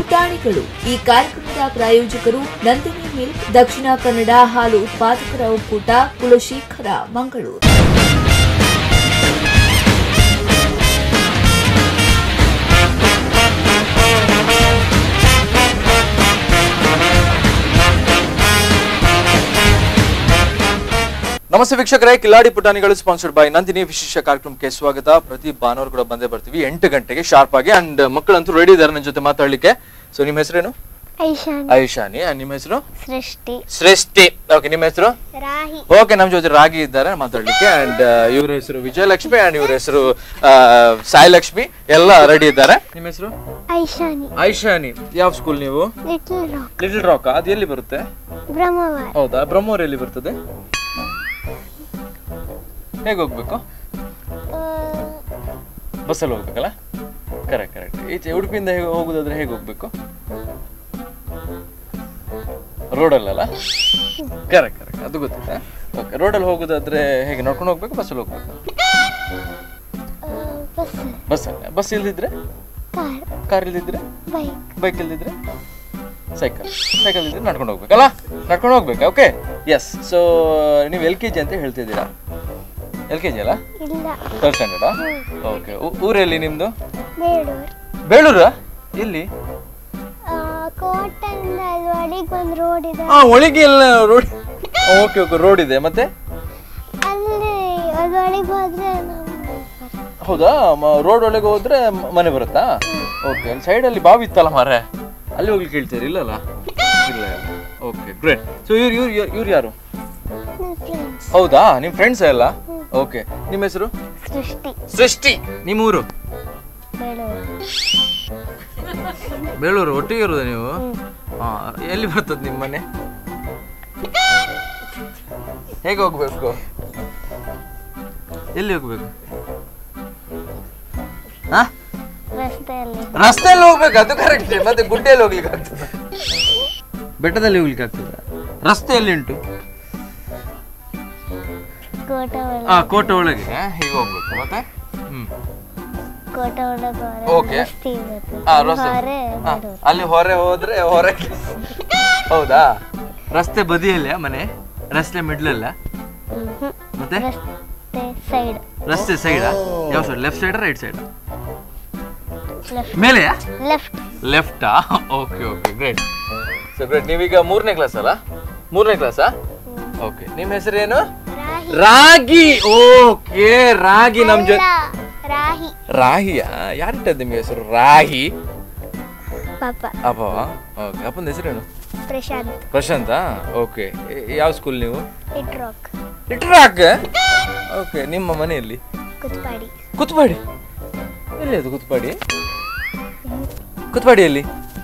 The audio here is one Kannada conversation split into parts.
ಪುಟಾಣಿಗಳು ಈ ಕಾರ್ಯಕ್ರಮದ ಪ್ರಾಯೋಜಕರು ನಂದಿನಿ ಮಿಲ್ಕ್ ದಕ್ಷಿಣ ಕನ್ನಡ ಹಾಲು ಉತ್ಪಾದಕರ ಒಕ್ಕೂಟ ಕುಲಶೇಖರ ಮಂಗಳೂರು ನಮಸ್ತೆ ವೀಕ್ಷಕರೇ ಕಿಲಾಡಿ ಪುಟಾಣಿಗಳು ಸ್ಪಾನ್ಸರ್ಡ್ ಬೈ ನಂದಿನಿ ವಿಶೇಷ ಕಾರ್ಯಕ್ರಮಕ್ಕೆ ಸ್ವಾಗತ ಪ್ರತಿ ಭಾನುವಾರ ಕೂಡ ಬಂದೇ ಬರ್ತೀವಿ ಎಂಟು ಗಂಟೆಗೆ ಶಾರ್ಪ್ ಆಗಿ ಅಂಡ್ ಮಕ್ಕಳಂತೂ ರೆಡಿ ಇದ್ದಾರೆ ನನ್ನ ಜೊತೆ ಮಾತಾಡ್ಲಿಕ್ಕೆ ಸೊ ನಿಮ್ಮ ಹೆಸರೇನು ಐಶಾನ್ ಐಶಾನಿ and ನಿಮ್ಮ ಹೆಸರು ಸೃಷ್ಟಿ ಸೃಷ್ಟಿ ಓಕೆ ನಿಮ್ಮ ಹೆಸರು ರಾಹಿ ಓಕೆ ನಮ್ಮ ಜೊತೆ ರಾಗಿ ಇದ್ದಾರೆ ಮಾತಾಡ್ಲಿಕ್ಕೆ ಅಂಡ್ ಇವ್ರ ಹೆಸರು ವಿಜಯಲಕ್ಷ್ಮಿ ಅಂಡ್ ಇವ್ರ ಹೆಸರು ಆ, ಸಾಯಿಲಕ್ಷ್ಮಿ ಎಲ್ಲ ರೆಡಿ ಇದ್ದಾರೆ ನಿಮ್ಮ ಹೆಸರು ಐಶಾನಿ ಐಶಾನಿ ಯಾವ ಸ್ಕೂಲ್ ನೀವು ಲಿಟಲ್ ರಾಕ್ ಲಿಟಲ್ ರಾಕ್ ಅದು ಎಲ್ಲಿ ಬರುತ್ತೆ ಬ್ರಹ್ಮವಾರ ಹೌದಾ ಬ್ರಹ್ಮೋರ್ ಎಲ್ಲಿ ಬರ್ತದೆ ಹೇಗೆ ಹೋಗ್ಬೇಕು ಬಸ್ಸಲ್ಲಿ ಹೋಗ್ಬೇಕಲ್ಲ ಕರೆಕ್ಟ್ ಕರೆಕ್ಟ್ ಈಚೆ ಉಡುಪಿಯಿಂದ ಹೇಗೆ ಹೋಗುದಾದ್ರೆ ಹೇಗೆ ಹೋಗ್ಬೇಕು ರೋಡಲ್ಲಲ್ಲ ಕರೆಕ್ಟ್ ಕರೆಕ್ಟ್ ಅದು ಗೊತ್ತಿದೆ ಓಕೆ ರೋಡಲ್ಲಿ ಹೋಗೋದಾದ್ರೆ ಹೇಗೆ ನಡ್ಕೊಂಡು ಹೋಗ್ಬೇಕು ಬಸ್ಸಲ್ಲಿ ಹೋಗ್ಬೇಕು ಬಸ್ ಬಸ್ಸಲ್ಲಿ ಬಸ್ ಇಲ್ದಿದ್ರೆ ಕಾರ್ ಕಾರ್ ಇಲ್ದಿದ್ರೆ ಬೈಕ್ ಬೈಕ್ ಇಲ್ದಿದ್ರೆ ಸೈಕಲ್ ಸೈಕಲ್ ಇದ್ರೆ ನಡ್ಕೊಂಡು ಹೋಗ್ಬೇಕಲ್ಲ ನಡ್ಕೊಂಡು ಹೋಗ್ಬೇಕಾ ಓಕೆ ಎಸ್ ಸೊ ನೀವು ಎಲ್ ಕೆ ಜಿ ಅಂತ ಹೇಳ್ತಿದ್ದೀರಾ ಎಲ್ ಕೆ ಜಿ ಅಲ್ಲ ಇಲ್ಲ ಥರ್ಡ್ ಸ್ಟ್ಯಾಂಡರ್ಡಾ ಓಕೆ ಊರಲ್ಲಿ ನಿಮ್ಮದು ಬೇಡೂರು ಬೇಳೂರ ಎಲ್ಲಿ ಕೋಟೆಯಿಂದ ಅಲ್ಲಿ ಒಳಗೆ ಒಂದು ರೋಡ್ ಇದೆ ಹಾ ಒಳಗೆ ಎಲ್ಲ ರೋಡ್ ಓಕೆ ಓಕೆ ರೋಡ್ ಇದೆ ಮತ್ತೆ ಅಲ್ಲಿ ಅದ್ರೊಳಗೆ ಹೋದ್ರೆ ನಮ್ಮ ಹೌದಾ ರೋಡ್ ಒಳಗೆ ಹೋದ್ರೆ ಮ- ಮನೆ ಬರುತ್ತಾ ಓಕೆ ಅಲ್ಲಿ ಸೈಡಲ್ಲಿ ಬಾವಿ ಇತ್ತಲ್ಲ ಮಾರೆ ಅಲ್ಲಿ ಹೋಗ್ಲಿಕ್ಕೆ ಹೇಳ್ತೀರಿ ಇಲ್ಲಲ್ಲ ಇಲ್ಲ ಓಕೆ ಗ್ರೇಟ್ ಸೊ ಇವ್ರು ಇವ್ರು ಇವ್ರು ಯಾರು ಫ್ರೆಂಡ್ಸ್ ಹೌದಾ ನಿಮ್ಮ ಫ್ರೆಂಡ್ಸ್ ಎಲ್ಲ ಓಕೆ ನಿಮ್ಮ ಹೆಸರು ಸೃಷ್ಟಿ ಸೃಷ್ಟಿ ನಿಮ್ಮೂರು ಬೇಡೂರು ಬೇಳೂರು ಒಟ್ಟಿಗೆ ಇರೋದು ನೀವು ಹಾ ಎಲ್ಲಿ ಬರ್ತದೆ ನಿಮ್ಮ ಮನೆ ಹೇಗೆ ಹೋಗ್ಬೇಕು ಎಲ್ಲಿ ಹೋಗ್ಬೇಕು ಹಾ ರಸ್ತೆಯಲ್ಲಿ ರಸ್ತೆಯಲ್ಲಿ ಹೋಗ್ಬೇಕು ಅದು ಕರೆಕ್ಟ್ ಮತ್ತೆ ಗುಡ್ಡೆಯಲ್ಲಿ ಹೋಗ್ಲಿಕ್ಕೆ ಆಗ್ತದೆ ಬೆಟ್ಟದಲ್ಲಿ ಹೋಗ್ಲಿಕ್ಕೆ ಆಗ್ತದೆ ರಸ್ತೆಯಲ್ಲಿ ಉಂಟು ಕೋಟೆ ಒಳಗೆ ಆ ಕೋಟೆ ಒಳಗೆ ಹೀಗೆ ಹೋಗ್ಬೇಕು ಮತ್ತೆ ಹ್ಮ್ ಕೋಟೆ ಒಳಗೆ ಹೊರ Okay. ರಸ್ತೆ ಇರುತ್ತೆ ಆ, ರಸ್ತೆ. ಹೊರೆ ಆ, ಬೇಡೂರು ಅಲ್ಲಿ ಹೊರೆ ಹೋದ್ರೆ ಹೊರೆ ಹೌದಾ ರಸ್ತೆ ಬದಿಯಲ್ಲ ಮನೆ ರಸ್ತೆ ಮಿಡ್ಲಲ್ಲ ಮ್ಹೂ. ಮತ್ತೆ ರಸ್ತೆ ಸೈಡ್ ರಸ್ತೆ ಸೈಡಾ ಯಾವ side left side right side left ಮೇಲೆಯಾ ಲೆಫ್ಟ್ ಲೆಫ್ಟಾ okay okay great so great ನೀವೀಗ ಮೂರನೇ ಕ್ಲಾಸ್ ಅಲ್ಲ ಮೂರನೇ ಕ್ಲಾಸಾ ಓಕೆ ನಿಮ್ಮ ಹೆಸರೇನು ರಾಹಿ ರಾಗಿ ಓಕೆ ರಾಗಿ ನಮ್ ಜೊತೆ ಅಲ್ಲ, ರಾಹಿ ರಾಹಿಯಾ ಯಾರಿಟ್ಟದ್ದು ನಿಮ್ಗೆ ಹೆಸರು ರಾಹಿ ಪಾಪ ಅಪ್ಪ ಓಕೆ ಅಪ್ಪನ ಹೆಸರೇನು ಪ್ರಶಾಂತ್ ಪ್ರಶಾಂತ ಓಕೆ ಯಾವ ಸ್ಕೂಲ್ ನೀವು ಇಟ್ ರಾಕ್ ಲಿಟ್ರಾಕ್ ಓಕೆ ನಿಮ್ಮ ಮನೆಯಲ್ಲಿ ಕುತ್ಪಾಡಿ ಕುತ್ಪಾಡಿ ಎಲ್ಲಿ ಅದು ಕುತ್ಪಾಡಿ ಕುತ್ಪಾಡಿಯಲ್ಲಿ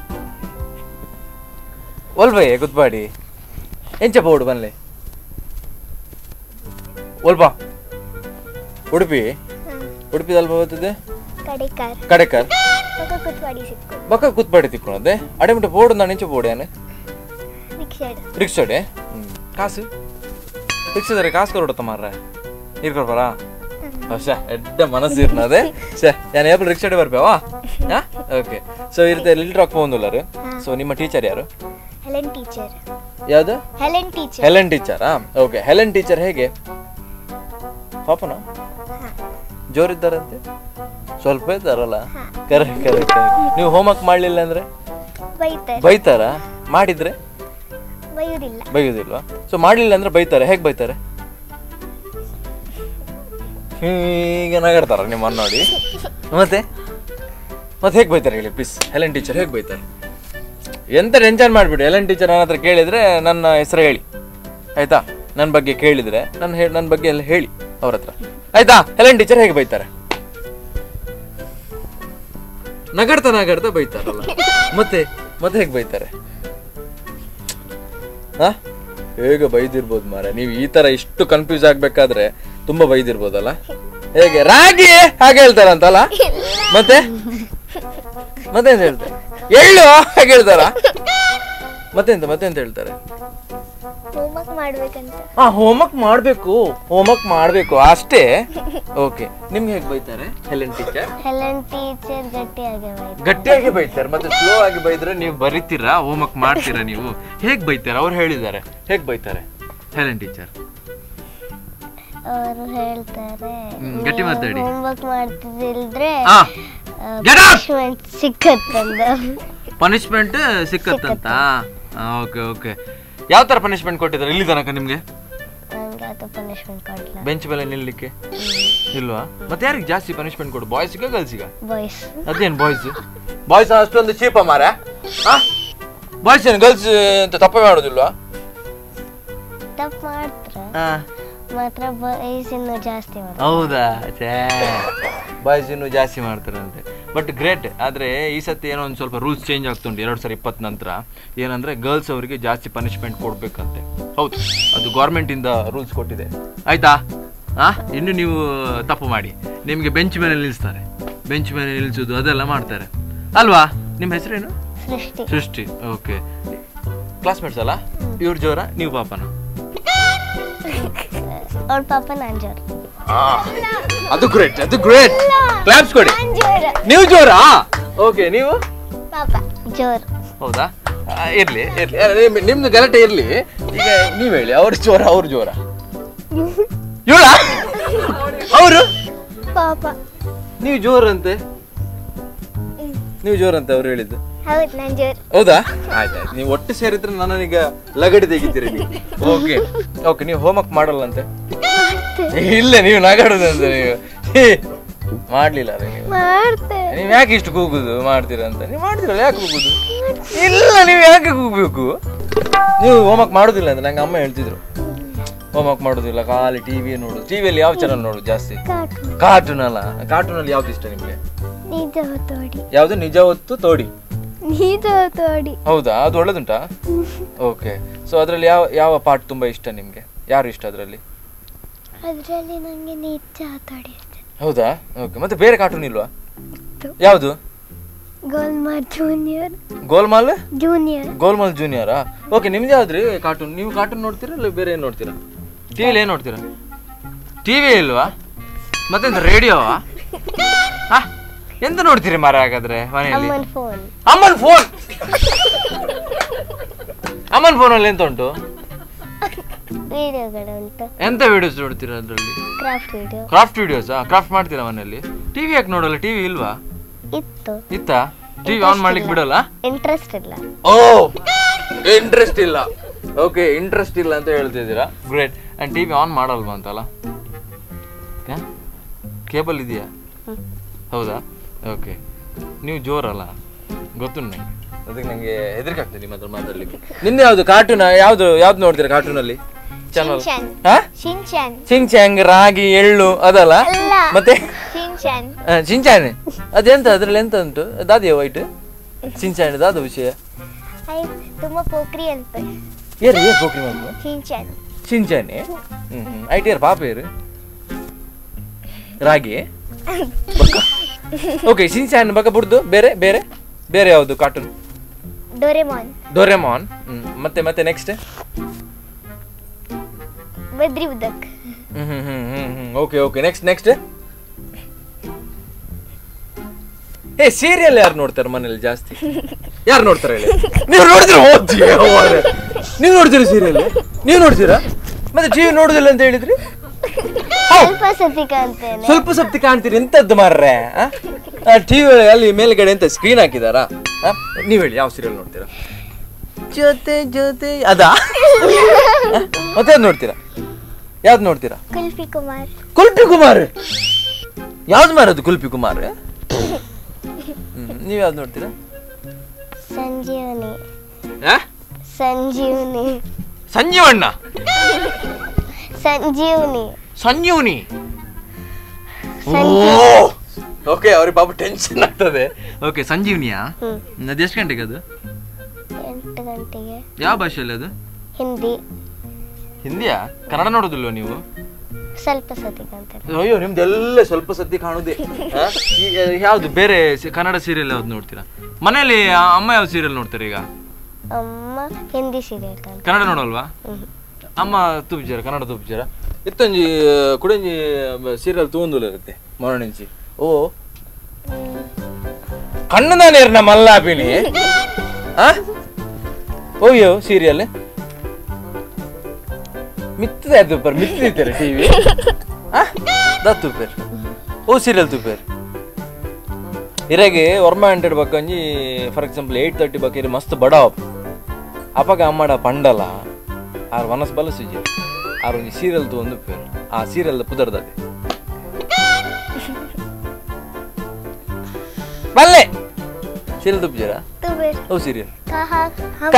ಒಲ್ಬಯ್ಯ ಕುತ್ಪಾಡಿ ಎಂಚ ಪೋಡು ಬನ್ಲೆ ಒಲ್ಪ ಉಡುಪಿ ಉಡುಪಿ ಅಲ್ಪ ಬರ್ತದೆ ಕಡಿಕಾರ್ ಕಡೆಕರ್ ఒక కుత్వాడి సిక్కు ಬಕ್ಕ ಕುತ್ಪಾಡಿ ತಿಕ್ಕೊಳದೆ ಅಡೆ ಮುಟ್ಟ ಪೋಡು ನಾನು ಎಂಚ ಪೋಡ್ಯಾನೆ రిక్షాడ్ ರಿಕ್ಷಾಡೆ ಕಾಸು ರಿಕ್ಷಾದರೆ ಕಾಸು ಕೊರಡತ್ತ ಮಾರ್ರೆ ನೀರು ಕೊಡ್ಬಾರಾ ಶೇ ಎಡ್ಡ ಮನಸ್ಸು ಇರ್ನದೆ ಶೇ ನಾನು ಏಪಲ್ ರಿಕ್ಷಾಡೆ ಬರ್ಬೇವಾ ಹಾ ಓಕೆ ಸೊ ಇರುತ್ತೆ ಲಿಲ್ ರಾಕ್ ಪೋಂದುಲ್ಲರು ಸೊ ನಿಮ್ಮ ಟೀಚರ್ ಯಾರು ಹೆಲೆನ್ ಟೀಚರ್ ಯಾವುದು ಹೆಲೆನ್ ಟೀಚರ್ ಹೆಲೆನ್ ಟೀಚರಾ ಓಕೆ ಹೆಲೆನ್ ಟೀಚರ್ ಹೇಗೆ ಪಾಪನ ಜೋರಿದ್ದಾರಂತೆ ಸ್ವಲ್ಪ ಇದ್ದಾರಲ್ಲ ಕರೆಕ್ಟ್ ಕರೆಕ್ಟ್ ನೀವು ಹೋಮ್ವರ್ಕ್ ಮಾಡಲಿಲ್ಲ ಅಂದ್ರೆ ಬೈತಾರೆ ಬೈತಾರ ಮಾಡಿದ್ರೆ ಬೈಯುವುದಿಲ್ಲ ಬೈಯೋದಿಲ್ವಾ ಸೊ ಮಾಡಲಿಲ್ಲ ಅಂದ್ರೆ ಬೈತಾರೆ ಹೇಗೆ ಬೈತಾರೆ ಹೀಗೆ ನಗಾಡ್ತಾರ ನಿಮ್ಮ ಅಣ್ಣ ನೋಡಿ ಮತ್ತೆ ಮತ್ತೆ ಹೇಗೆ ಬೈತಾರೆ ಹೇಳಿ ಪ್ಲೀಸ್ ಹೆಲೆನ್ ಟೀಚರ್ ಹೇಗೆ ಬೈತಾರೆ ಎಂತ ಟೆನ್ಷನ್ ಮಾಡಿಬಿಡಿ ಹೆಲೆನ್ ಟೀಚರ್ ನನ್ನ ಹತ್ರ ಕೇಳಿದ್ರೆ ನನ್ನ ಹೆಸರು ಹೇಳಿ ಆಯ್ತಾ ನನ್ನ ಬಗ್ಗೆ ಕೇಳಿದ್ರೆ ನನ್ನ ಹೇ ನನ್ನ ಬಗ್ಗೆ ಎಲ್ಲ ಹೇಳಿ ಅವ್ರ ಹತ್ರ ಆಯ್ತಾ ಹೆಲೆನ್ ಟೀಚರ್ ಹೇಗೆ ಬೈತಾರೆ ನಗಾಡ್ತಾ ನಗಾಡ್ತಾ ಬೈತಾರಲ್ಲ ಮತ್ತೆ ಮತ್ತೆ ಹೇಗೆ ಬೈತಾರೆ ಹಾ ಹೇಗೆ ಬೈದಿರ್ಬೋದು ಮಾರ ನೀವು ಈ ತರ ಇಷ್ಟು ಕನ್ಫ್ಯೂಸ್ ಆಗ್ಬೇಕಾದ್ರೆ ತುಂಬಾ ಬೈದಿರ್ಬೋದಲ್ಲ ಹೇಗೆ ರಾಗಿ ಹಾಗೆ ಹೇಳ್ತಾರಂತಲ್ಲ ಮತ್ತೆ ಮತ್ತೆ ಎಂತ ಹೇಳ್ತಾರೆ ಎಳ್ಳು ಹಾಗೆ ಹೇಳ್ತಾರ ಮತ್ತೆಂತ ಮತ್ತೆಂತ ಹೇಳ್ತಾರೆ ಹೋಮ್ವರ್ಕ್ ಮಾಡ್ಬೇಕಂತ ಹಾ ಹೋಮ್ವರ್ಕ್ ಮಾಡ್ಬೇಕು ಹೋಮ್ವರ್ಕ್ ಮಾಡ್ಬೇಕು ಅಷ್ಟೇ ಓಕೆ ನಿಮ್ಗೆ ಹೇಗೆ ಬೈತಾರೆ ಹೆಲೆನ್ ಟೀಚರ್ ಹೆಲೆನ್ ಟೀಚರ್ ಗಟ್ಟಿಯಾಗಿ ಬೈತಾರೆ ಗಟ್ಟಿಯಾಗಿ ಬೈತಾರೆ ಮತ್ತೆ ಸ್ಲೋ ಆಗಿ ಬೈದ್ರೆ ನೀವು ಬರಿತೀರಾ ಹೋಮ್ವರ್ಕ್ ಮಾಡ್ತೀರಾ ನೀವು ಹೇಗ್ ಬೈತಾರೆ ಅವ್ರು ಹೇಳಿದ್ದಾರೆ ಹೇಗ್ ಬೈತಾರೆ ಹೆಲೆನ್ ಟೀಚರ್ ಅವರು ಹೇಳ್ತಾರೆ ಹ್ಮ್, ಗಟ್ಟಿ ಮಾತಾಡಿ. ಹೋಮ್ವರ್ಕ್ ಮಾಡ್ತಿದ್ದಿಲ್ದ್ರೆ ಹಾ Get up! ಪನಿಷ್ಮೆಂಟ್ ಸಿಕ್ಕತ್ತಂದ ಪನಿಷ್ಮೆಂಟ್ ಸಿಕ್ಕತ್ತಂತ ಓಕೆ ಓಕೆ ಯಾವ ತರ ಪನಿಷ್ಮೆಂಟ್ ಕೊಟ್ಟಿದ್ದಾರೆ ಇಲ್ಲಿ ತನಕ ನಿಮ್ಗೆ ನಂಗೆ ಅದು ಪನಿಷ್ಮೆಂಟ್ ಕೊಡ್ಲ ಬೆಂಚ್ ಮೇಲೆ ನಿಲ್ಲಲಿಕ್ಕೆ ಇಲ್ವಾ ಮತ್ತೆ ಯಾರಿಗೆ ಜಾಸ್ತಿ ಪನಿಷ್ಮೆಂಟ್ ಕೊಡು ಬಾಯ್ಸ್ಗ ಗರ್ಲ್ಸಿಗ ಬಾಯ್ಸ್ ಅದೇನು ಬಾಯ್ಸ್ ಬಾಯ್ಸ್ ಅಷ್ಟೊಂದು ಚೀಪ ಮಾರ ಬಾಯ್ಸ್ ಏನು ಗರ್ಲ್ಸ್ ಅಂತ ತಪ್ಪ ಮಾಡೋದಿಲ್ವಾ ತಪ್ಪು ಮಾಡ್ತಾರ ಹಾ ಮಾತ್ರ ಬಾಯ್ಸ್ ಇನ್ನೂ ಜಾಸ್ತಿ ಮಾಡ್ತಾರೆ ಹೌದಾ ಛೇ ಬಾಯ್ಸ್ ಇನ್ನೂ ಜಾಸ್ತಿ ಮಾಡ್ತಾರಂತೆ ಬಟ್ ಗ್ರೇಟ್ ಆದರೆ ಈ ಸತಿ ಏನೋ ಒಂದು ಸ್ವಲ್ಪ ರೂಲ್ಸ್ ಚೇಂಜ್ ಆಗ್ತುಂಟು ಎರಡು ಸಾವಿರ ಇಪ್ಪತ್ತು ನಂತರ ಏನಂದರೆ ಗರ್ಲ್ಸ್ ಅವರಿಗೆ ಜಾಸ್ತಿ ಪನಿಷ್ಮೆಂಟ್ ಕೊಡಬೇಕಂತೆ ಹೌದು ಅದು ಗೌರ್ಮೆಂಟಿಂದ ರೂಲ್ಸ್ ಕೊಟ್ಟಿದೆ ಆಯ್ತಾ ಆ ಇನ್ನು ನೀವು ತಪ್ಪು ಮಾಡಿ ನಿಮಗೆ ಬೆಂಚ್ ಮೇಲೆ ನಿಲ್ಲಿಸ್ತಾರೆ ಬೆಂಚ್ ಮೇಲೆ ನಿಲ್ಲಿಸೋದು ಅದೆಲ್ಲ ಮಾಡ್ತಾರೆ ಅಲ್ವಾ ನಿಮ್ಮ ಹೆಸರೇನು ಸೃಷ್ಟಿ ಸೃಷ್ಟಿ ಓಕೆ ಕ್ಲಾಸ್ಮೇಟ್ಸ್ ಅಲ್ಲ ಇವ್ರ ಜೋರ ನೀವು ಪಾಪನ ಅವ್ರ ಪಾಪ ನಾನ್ ಜೋರ್ ಅದು ಗ್ರೇಟ್ ಅದು ಗ್ರೇಟ್ ಕ್ಲಾಪ್ಸ್ ಕೊಡಿ ನಾನ್ ಜೋರ್ ನೀವು ಜೋರಾ ಓಕೆ ನೀವು ಪಾಪ ಜೋರ್ ಹೌದಾ ಆ, ಇರ್ಲಿ ಇರ್ಲಿ ಅಲ್ಲ, ನಿಮ್- ನಿಮ್ದು ಗಲಾಟೆ ಇರ್ಲಿ ಈಗ ನೀವ್ ಹೇಳಿ ಅವ್ರ ಜೋರ ಅವ್ರ ಜೋರ ಇವಳ ಅವರು ಪಾಪ ನೀವು ಜೋರಂತೆ ನೀವು ಜೋರಂತೆ ಅವ್ರು ಹೇಳಿದ್ದು ಹೌದು ನಾನ್ ಜೋರ್ ಹೌದಾ ಆಯ್ತಾಯ್ತು ನೀವು ಒಟ್ಟು ಸೇರಿದ್ರೆ ನನ್ನೀಗ ಲಗಡಿ ತೆಗಿತೀರಿ ನೀವು ಓಕೆ ಓಕೆ ನೀವು ಹೋಮ್ವರ್ಕ್ ಮಾಡಲ್ಲಂತೆ ಇಲ್ಲ ನೀವು ನಗಾಡೋದಂತೆ ನೀವು ಹೇ, ಮಾಡ್ಲಿಲ್ಲ ಅಲ್ಲ ನೀವು ಮಾಡ್ತೇವೆ ನೀವ್ ಯಾಕೆ ಇಷ್ಟು ಕೂಗುದು ಮಾಡ್ತೀರಾ ಅಂತ ನೀವು ಮಾಡ್ತೀರಲ್ಲ ಯಾಕೆ ಕೂಗುದು ಇಲ್ಲ ನೀವು ಯಾಕೆ ಕೂಗ್ಬೇಕು ನೀವು ಹೋಮ್ವರ್ಕ್ ಮಾಡೋದಿಲ್ಲ ಅಂತ ನಂಗೆ ಅಮ್ಮ ಹೇಳ್ತಿದ್ರು ಹೋಮ್ವರ್ಕ್ ಮಾಡೋದಿಲ್ಲ ಖಾಲಿ ಟಿವಿ ನೋಡುದು ಟಿವಿಯಲ್ಲಿ ಯಾವ ಚಾನಲ್ ನೋಡುದು ಜಾಸ್ತಿ ಕಾಟು ಕಾರ್ಟೂನ್ ಅಲ್ಲ ಕಾರ್ಟೂನ್ ಅಲ್ಲಿ ಯಾವ್ದು ಇಷ್ಟ ನಿಮ್ಗೆ ನಿಜ ತೋಡಿ ಯಾವ್ದು ನಿಜ ಹೊತ್ತು ತೋಡಿ ನಿಜ ತೋಡಿ ಹೌದಾ ಅದು ಒಳ್ಳೇದುಂಟಾ ಓಕೆ ಸೊ ಅದ್ರಲ್ಲಿ ಯಾವ ಯಾವ ಪಾರ್ಟ್ ತುಂಬಾ ಇಷ್ಟ ನಿಮ್ಗೆ ಯಾರು ಇಷ್ಟ ಅದರಲ್ಲಿ ಅದರಲ್ಲಿ ನಂಗೆ ನಿಜ ತೋಡಿ ಇಷ್ಟ ಹೌದಾ ಓಕೆ ಮತ್ತೆ ಬೇರೆ ಕಾರ್ಟೂನ್ ಇಲ್ವಾ ಯಾವುದು ಗೋಲ್ಮಾರ್ ಜೂನಿಯರ್ ಗೋಲ್ಮಾಲ್ ಜೂನಿಯರ್ ಗೋಲ್ಮಾಲ್ ಜೂನಿಯರಾ ಓಕೆ ನಿಮ್ದು ಯಾವ್ದ್ರಿ ಕಾರ್ಟೂನ್ ನೀವು ಕಾರ್ಟೂನ್ ನೋಡ್ತೀರಾ ಇಲ್ಲ ಬೇರೆ ಏನು ನೋಡ್ತೀರಾ ಟಿವಿಲಿ ಏನು ನೋಡ್ತೀರಾ ಟಿವಿ ಇಲ್ವಾ ಮತ್ತೆಂತ ರೇಡಿಯೋವಾ ಹಾ ಎಂತ ನೋಡ್ತೀರಿ ಮಾರ ಹಾಗಾದ್ರೆ ಮನೆಯಲ್ಲಿ ಅಮ್ಮನ ಫೋನ್ ಅಮ್ಮನ್ ಫೋನ್ ಅಮ್ಮನ್ ಫೋನಲ್ಲಿ ಎಂತ ಉಂಟು ವಿಡಿಯೋಗಳು ಉಂಟು ಎಂತ ವಿಡಿಯೋಸ್ ನೋಡ್ತೀರಾ ಅದರಲ್ಲಿ ಕ್ರಾಫ್ಟ್ ವಿಡಿಯೋ ಕ್ರಾಫ್ಟ್ ವಿಡಿಯೋಸಾ ಕ್ರಾಫ್ಟ್ ಮಾಡ್ತೀರಾ ಮನೆಯಲ್ಲಿ ಟಿವಿ ಯಾಕೆ ನೋಡಲ್ಲ ಟಿವಿ ಇಲ್ವಾ ಇತ್ತು ಇತ್ತಾ ಟಿವಿ ಆನ್ ಮಾಡ್ಲಿಕ್ಕೆ ಬಿಡಲ್ಲ ಇಂಟ್ರೆಸ್ಟ್ ಇಲ್ಲ ಓ ಇಂಟ್ರೆಸ್ಟ್ ಇಲ್ಲ ಓಕೆ ಇಂಟ್ರೆಸ್ಟ್ ಇಲ್ಲ ಅಂತ ಹೇಳ್ತಿದ್ದೀರಾ great and T V on ಮಾಡಲ್ವಾ ಅಂತಲ್ಲ ಕೇಬಲ್ ಇದೆಯಾ ಹೌದಾ ಓಕೆ ನೀವು ಜೋರಲ್ಲ ಗೊತ್ತು ನನಗೆ ಅದಕ್ಕೆ ನನಗೆ ಹೆದರಿಕೆ ಆಗ್ತದೆ ನಿಮ್ಮ ಹತ್ರ ಮಾತಾಡ್ಲಿಕ್ಕೆ ನಿನ್ನೆ ಯಾವುದು ಕಾರ್ಟೂನ್ ಯಾವುದು ಯಾವ್ದು ನೋಡ್ತೀರಾ ಕಾರ್ಟೂನಲ್ಲಿ ಚಾನಲ್ ಶಿನ್ಚಾನ್ ಹಾ ಶಿನ್ಚಾನ್ ಚಿಂಗ್ ಚಾಂಗ್ ರಾಗಿ ಎಳ್ಳು ಅದಲ್ಲ ಅಲ್ಲ. ಮತ್ತೆ ಶಿನ್ಚಾನ್ ಆ, ಚಿಂಚಾನೆ ಅದೆಂತ ಅದ್ರಲ್ಲಿ ಎಂತ ಉಂಟು ದಾದಿಯ ವೈಟ್ ಚಿಂಚಾನೆ ದಾದ ವಿಷಯ ಆಯ್ ತುಂಬಾ ಪೋಖ್ರಿ ಅಂತ ಏರು ಏರು ಪೋಕ್ರಿ ಮಾಡ್ತು ಶಿನ್ಚಾನ್ ಚಿಂಚಾನೆ ಹ್ಮ್ ಹ್ಮ್ ಐ ಟಿ ಆರ್ ಪಾಪ ಏರು ರಾಗಿ ಓಕೆ ಚಿಂಚಾನೆ ಬಕ ಬಿಡ್ದು ಬೇರೆ ಬೇರೆ ಬೇರೆ ಯಾವುದು ಕಾರ್ಟೂನ್ ಡೋರೆಮಾನ್ ಡೋರೆಮಾನ್ ಹ್ಮ್ ಮತ್ತೆ ಮತ್ತೆ ನೆಕ್ಸ್ಟ್ ಬದ್ರಿ ಉದಕ್ ಹ್ಮ್ ಹ್ಮ್ ಹ್ಮ್ ಹ್ಮ್ ಹ್ಮ್ ಓಕೆ ಓಕೆ ನೆಕ್ಸ್ಟ್ ನೆಕ್ಸ್ಟ್ ಏ ಸೀರಿಯಲ್ ಯಾರು ನೋಡ್ತಾರೆ ಮನೇಲಿ ಜಾಸ್ತಿ ಯಾರು ನೋಡ್ತಾರೆ ಹೇಳಿ ನೀವು ನೋಡ್ತೀರಾ ಓದ್ತಿ ನೀವು ನೋಡ್ತೀರಾ ಸೀರಿಯಲ್ ನೀವು ನೋಡ್ತೀರಾ ಮತ್ತೆ ಟಿವಿ ನೋಡುದಿಲ್ಲ ಅಂತ ಹೇಳಿದ್ರಿ ಸ್ವಲ್ಪ ಸತಿ ಕಾಣ್ತೇನೆ ಸ್ವಲ್ಪ ಸಪ್ತಿ ಕಾಣ್ತೀರಿ ಎಂತದ್ದು ಮಾರ್ರೆ ಟಿವಿ ಅಲ್ಲಿ ಮೇಲ್ಗಡೆ ಎಂತ ಸ್ಕ್ರೀನ್ ಹಾಕಿದಾರಾ ಆ? ನೀವ್ ಹೇಳಿ ಯಾವ ಸೀರಿಯಲ್ ನೋಡ್ತೀರಾ ಜೊತೆ ಜೊತೆ ಅದಾ ಆ? ಮತ್ತೆ ಯಾವ್ದು ನೋಡ್ತೀರಾ ಯಾವ್ದು ನೋಡ್ತೀರಾ ಕುಲ್ಫಿ ಕುಮಾರ್ ಕುಲ್ಪಿ ಕುಮಾರ್ ಯಾವ್ದು ಮಾರದು ಕುಲ್ಪಿ ಕುಮಾರ್ ಹ್ಮ್, ನೀವ್ ಯಾವ್ದು ನೋಡ್ತೀರಾ ಸಂಜೀವನಿ ಆ? ಸಂಜೀವನಿ ಸಂಜೀವಣ್ಣ ಸಂಜೀವನಿ ಸಂಜೀವನಿ ಓಕೆ ಅವ್ರಿಗೆ ಪಾಪ ಟೆನ್ಷನ್ ಆಗ್ತದೆ ಓಕೆ ಸಂಜೀವನಿಯಾ ಹ್ಮ್ ಅದು ಎಷ್ಟು ಗಂಟೆಗೆ ಅದು ಎಂಟು ಗಂಟೆಗೆ ಯಾವ ಭಾಷೆಯಲ್ಲಿ ಅದು ಹಿಂದಿ ಹಿಂದಿಯಾ ಕನ್ನಡ ನೋಡೋದಿಲ್ವ ನೀವು ಸ್ವಲ್ಪ ಸತಿ ಕಾಣ್ತೇನೆ ಅಯ್ಯೋ ನಿಮ್ದೆಲ್ಲ ಸ್ವಲ್ಪ ಸದ್ಯ ಕಾಣುದೇ ಆ? ಈಗ ಯಾವ್ದು ಬೇರೆ ಸಿ- ಕನ್ನಡ ಸೀರಿಯಲ್ ಯಾವ್ದು ನೋಡ್ತೀರಾ ಮನೇಲಿ ಆ ಅಮ್ಮ ಯಾವ ಸೀರಿಯಲ್ ನೋಡ್ತಾರೆ ಈಗ ಅಮ್ಮ ಹಿಂದಿ ಸೀರಿಯಲ್ ಕಾಣ್ತಾರೆ ಕನ್ನಡ ನೋಡಲ್ವಾ ಹ್ಮ್. ಅಮ್ಮ ತೂಪಿಜಾರ ಕನ್ನಡ ತೂಪಿಜಾರ ಇತ್ತೊಂಜಿ ಕುಡಂಜಿ ಸೀರಿಯಲ್ ತೂಂದುಲ ಇರುತ್ತೆ ಮೊರಣಿಂಚಿ ಓ ಕಣ್ಣದ ನೇರ್ನ ಮಲ್ಲಾಪಿನಿ ಆ ಓಯ್ಯೋ ಸೀರಿಯಲ್ ಮಿತ್ತದ ತೂಪರ್ ಮಿತ್ತಿದ್ದಾರೆ ಟಿವಿ ದ ತೂಪೇರ್ ಓ ಸೀರಿಯಲ್ ತೂಪೇರ್ ಇರಾಗೆ ವರ್ಮ ಹಂಡ್ರೆಡ್ ಬಕ್ಕಂಜಿ ಫಾರ್ ಎಕ್ಸಾಂಪಲ್ ಏಯ್ಟ್ ತರ್ಟಿ ಬಕ್ಕೀರಿ ಮಸ್ತ್ ಬಡ ಅಪಗ ಅಮ್ಮಡ ಪಂಡಲ ಆರ್ ವನಸ್ ಬಲ ಸುಜಿ ಆರ್ ಒಂಜಿ ಸೀರಿಯಲ್ ತು ಒಂದು ಪೇರು ಆ ಸೀರಿಯಲ್ ಪುದರ್ದದೆ ಬಲ್ಲೆ ಸೀರಿಯಲ್ ತುಪ್ಪಿಜರ ತುಬೇರ್ ಓ ಸೀರಿಯಲ್ ಕಹ ಹಮ್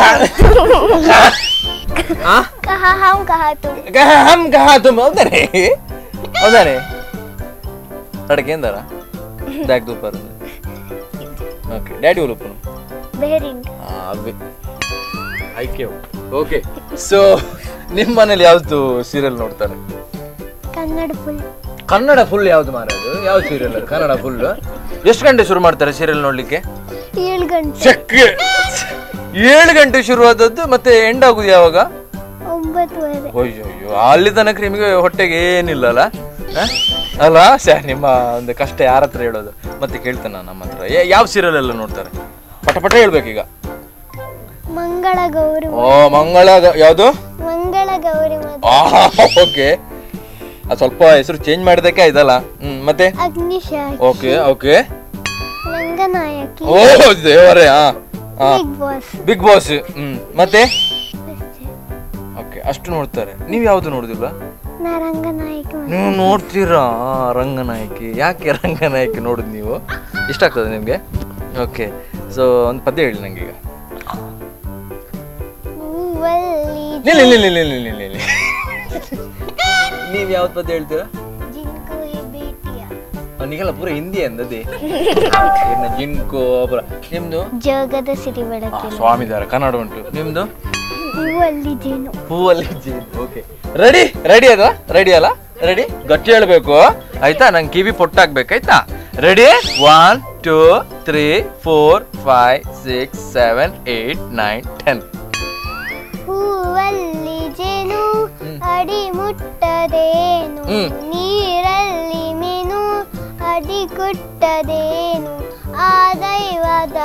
ಕಹ ಹಮ್ ಕಹ ತುಮ್ ಹಮ್ ಕಹಾ ತುಮ್ ಹೌದಾನೆ ಹೌದಾನೆ ಅಡಕೆ ಎಂದಾರ ದಾಕ್ ತೂಪರ್ ಓಕೆ ಡ್ಯಾಡಿ ಉಲುಪ್ಪನು ಬೇರಿಂಗ್ ಅವೇ ಆಯ್ಕೆ ಓಕೆ ಸೊ ನಿಮ್ಮ ಮನೇಲಿ ಯಾವ್ದು ಸೀರಿಯಲ್ ನೋಡ್ತಾರೆ ಕನ್ನಡ ಫುಲ್ ಕನ್ನಡ ಫುಲ್ ಯಾವ್ದು ಮಾರೋದು ಯಾವ ಸೀರಿಯಲ್ ಅದು ಕನ್ನಡ ಫುಲ್ ಎಷ್ಟು ಗಂಟೆ ಶುರು ಮಾಡ್ತಾರೆ ಸೀರಿಯಲ್ ನೋಡ್ಲಿಕ್ಕೆ ಏಳು ಗಂಟೆ ಚೆಕ್ ಏಳು ಗಂಟೆ ಶುರು ಆದದ್ದು ಮತ್ತೆ ಎಂಡ್ ಆಗುದು ಯಾವಾಗ ಒಂಬತ್ತುವರೆ ಅಯ್ಯೋ ಅಯ್ಯೋ ಅಲ್ಲಿ ತನಕ ನಿಮಗೆ ಹೊಟ್ಟೆಗೆ ಏನಿಲ್ಲ ಅಲ್ಲ ಹ? ಅಲ್ಲ ಶ್ಯಾ ನಿಮ್ಮ ಒಂದು ಕಷ್ಟ ಯಾರ ಹತ್ರ ಹೇಳೋದು ಮತ್ತೆ ಕೇಳ್ತೇನೆ ನಾನು ನಮ್ಮ ಹತ್ರ ಯಾ- ಯಾವ ಸೀರಿಯಲ್ ಎಲ್ಲ ನೋಡ್ತಾರೆ ಪಟ ಪಟ ಹೇಳ್ಬೇಕೀಗ ಮಂಗಳ ಗೌರಿ ಓ ಮಂಗಳ ಯಾವುದು ಮಂಗಳ ಗೌರಿ ಮದುವೆ ಓಕೆ ಅದು ಸ್ವಲ್ಪ ಹೆಸರು ಚೇಂಜ್ ಮಾಡಿದಕ್ಕೆ ಆಯ್ತಲ್ಲ ಹ್ಮ್ ಮತ್ತೆ ಅಗ್ನಿಶಾಖಿ ಓಕೆ ಓಕೆ ರಂಗನಾಯಕಿ ಓ ದೇವರೇ ಹಾ ಹಾ ಬಿಗ್ ಬಾಸ್ ಬಿಗ್ ಬಾಸ್ ಹ್ಮ್ ಮತ್ತೆ ಓಕೆ ಅಷ್ಟು ನೋಡ್ತಾರೆ ನೀವು ಯಾವ್ದು ನೋಡುದಿಲ್ಲ ನಾ ರಂಗನಾಯಕಿ ಮದುವೆ. ನೀವು ನೋಡ್ತೀರಾ ರಂಗನಾಯಕಿ ಯಾಕೆ ರಂಗನಾಯಕಿ ನೋಡುದು ನೀವು ಇಷ್ಟ ಆಗ್ತದೆ ನಿಮಗೆ ಓಕೆ ಸೊ ಒಂದು ಪದ್ಯ ಹೇಳಿ ನಂಗೆ ಈಗ ಹೂವಲ್ಲಿ ನಿಲ್ಲಿ ನಿಲ್ಲಿ ನಿಲ್ಲಿ ನಿಲ್ಲಿ ನಿಲ್ಲಿ ನೀವು ಯಾವ್ದು ಪದ್ಯ ಹೇಳ್ತೀರಾ ಜಿಂಕು ಈ ಭೇಟಿಯ ಅವನಿಗೆಲ್ಲ ಪೂರ ಹಿಂದಿ ಅಂದದೆ ಇನ್ನು ಜಿಂಕು ಪೂರ ನಿಮ್ದು ಜೋಗದ ಸಿರಿ ಆ, ಬೆಳಕಿನ ಸ್ವಾಮಿದಾರ ಕನ್ನಡ ಉಂಟು ನಿಮ್ದು ಹೂವಲ್ಲಿ ಜೇನು ಹೂವಲ್ಲಿ ಜೇನು ಓಕೆ ರೆಡಿ ರೆಡಿ ಅದ ರೆಡಿ ಅಲ್ಲ ರೆಡಿ ಗಟ್ಟಿ ಹೇಳ್ಬೇಕು ಆಯ್ತಾ ನಂಗೆ ಕಿವಿ ಪೊಟ್ಟಾಗ್ಬೇಕಾಯ್ತಾ ready one two three four five six seven eight nine ten ಹೂವಲ್ಲಿ ಜೇನು ಅಡಿ ಮುಟ್ಟದೇನು ಹ್ಮ್. ನೀರಲ್ಲಿ ಮೀನು ಅಡಿ ಕುಟ್ಟದೇನು ಆ ದೈವದ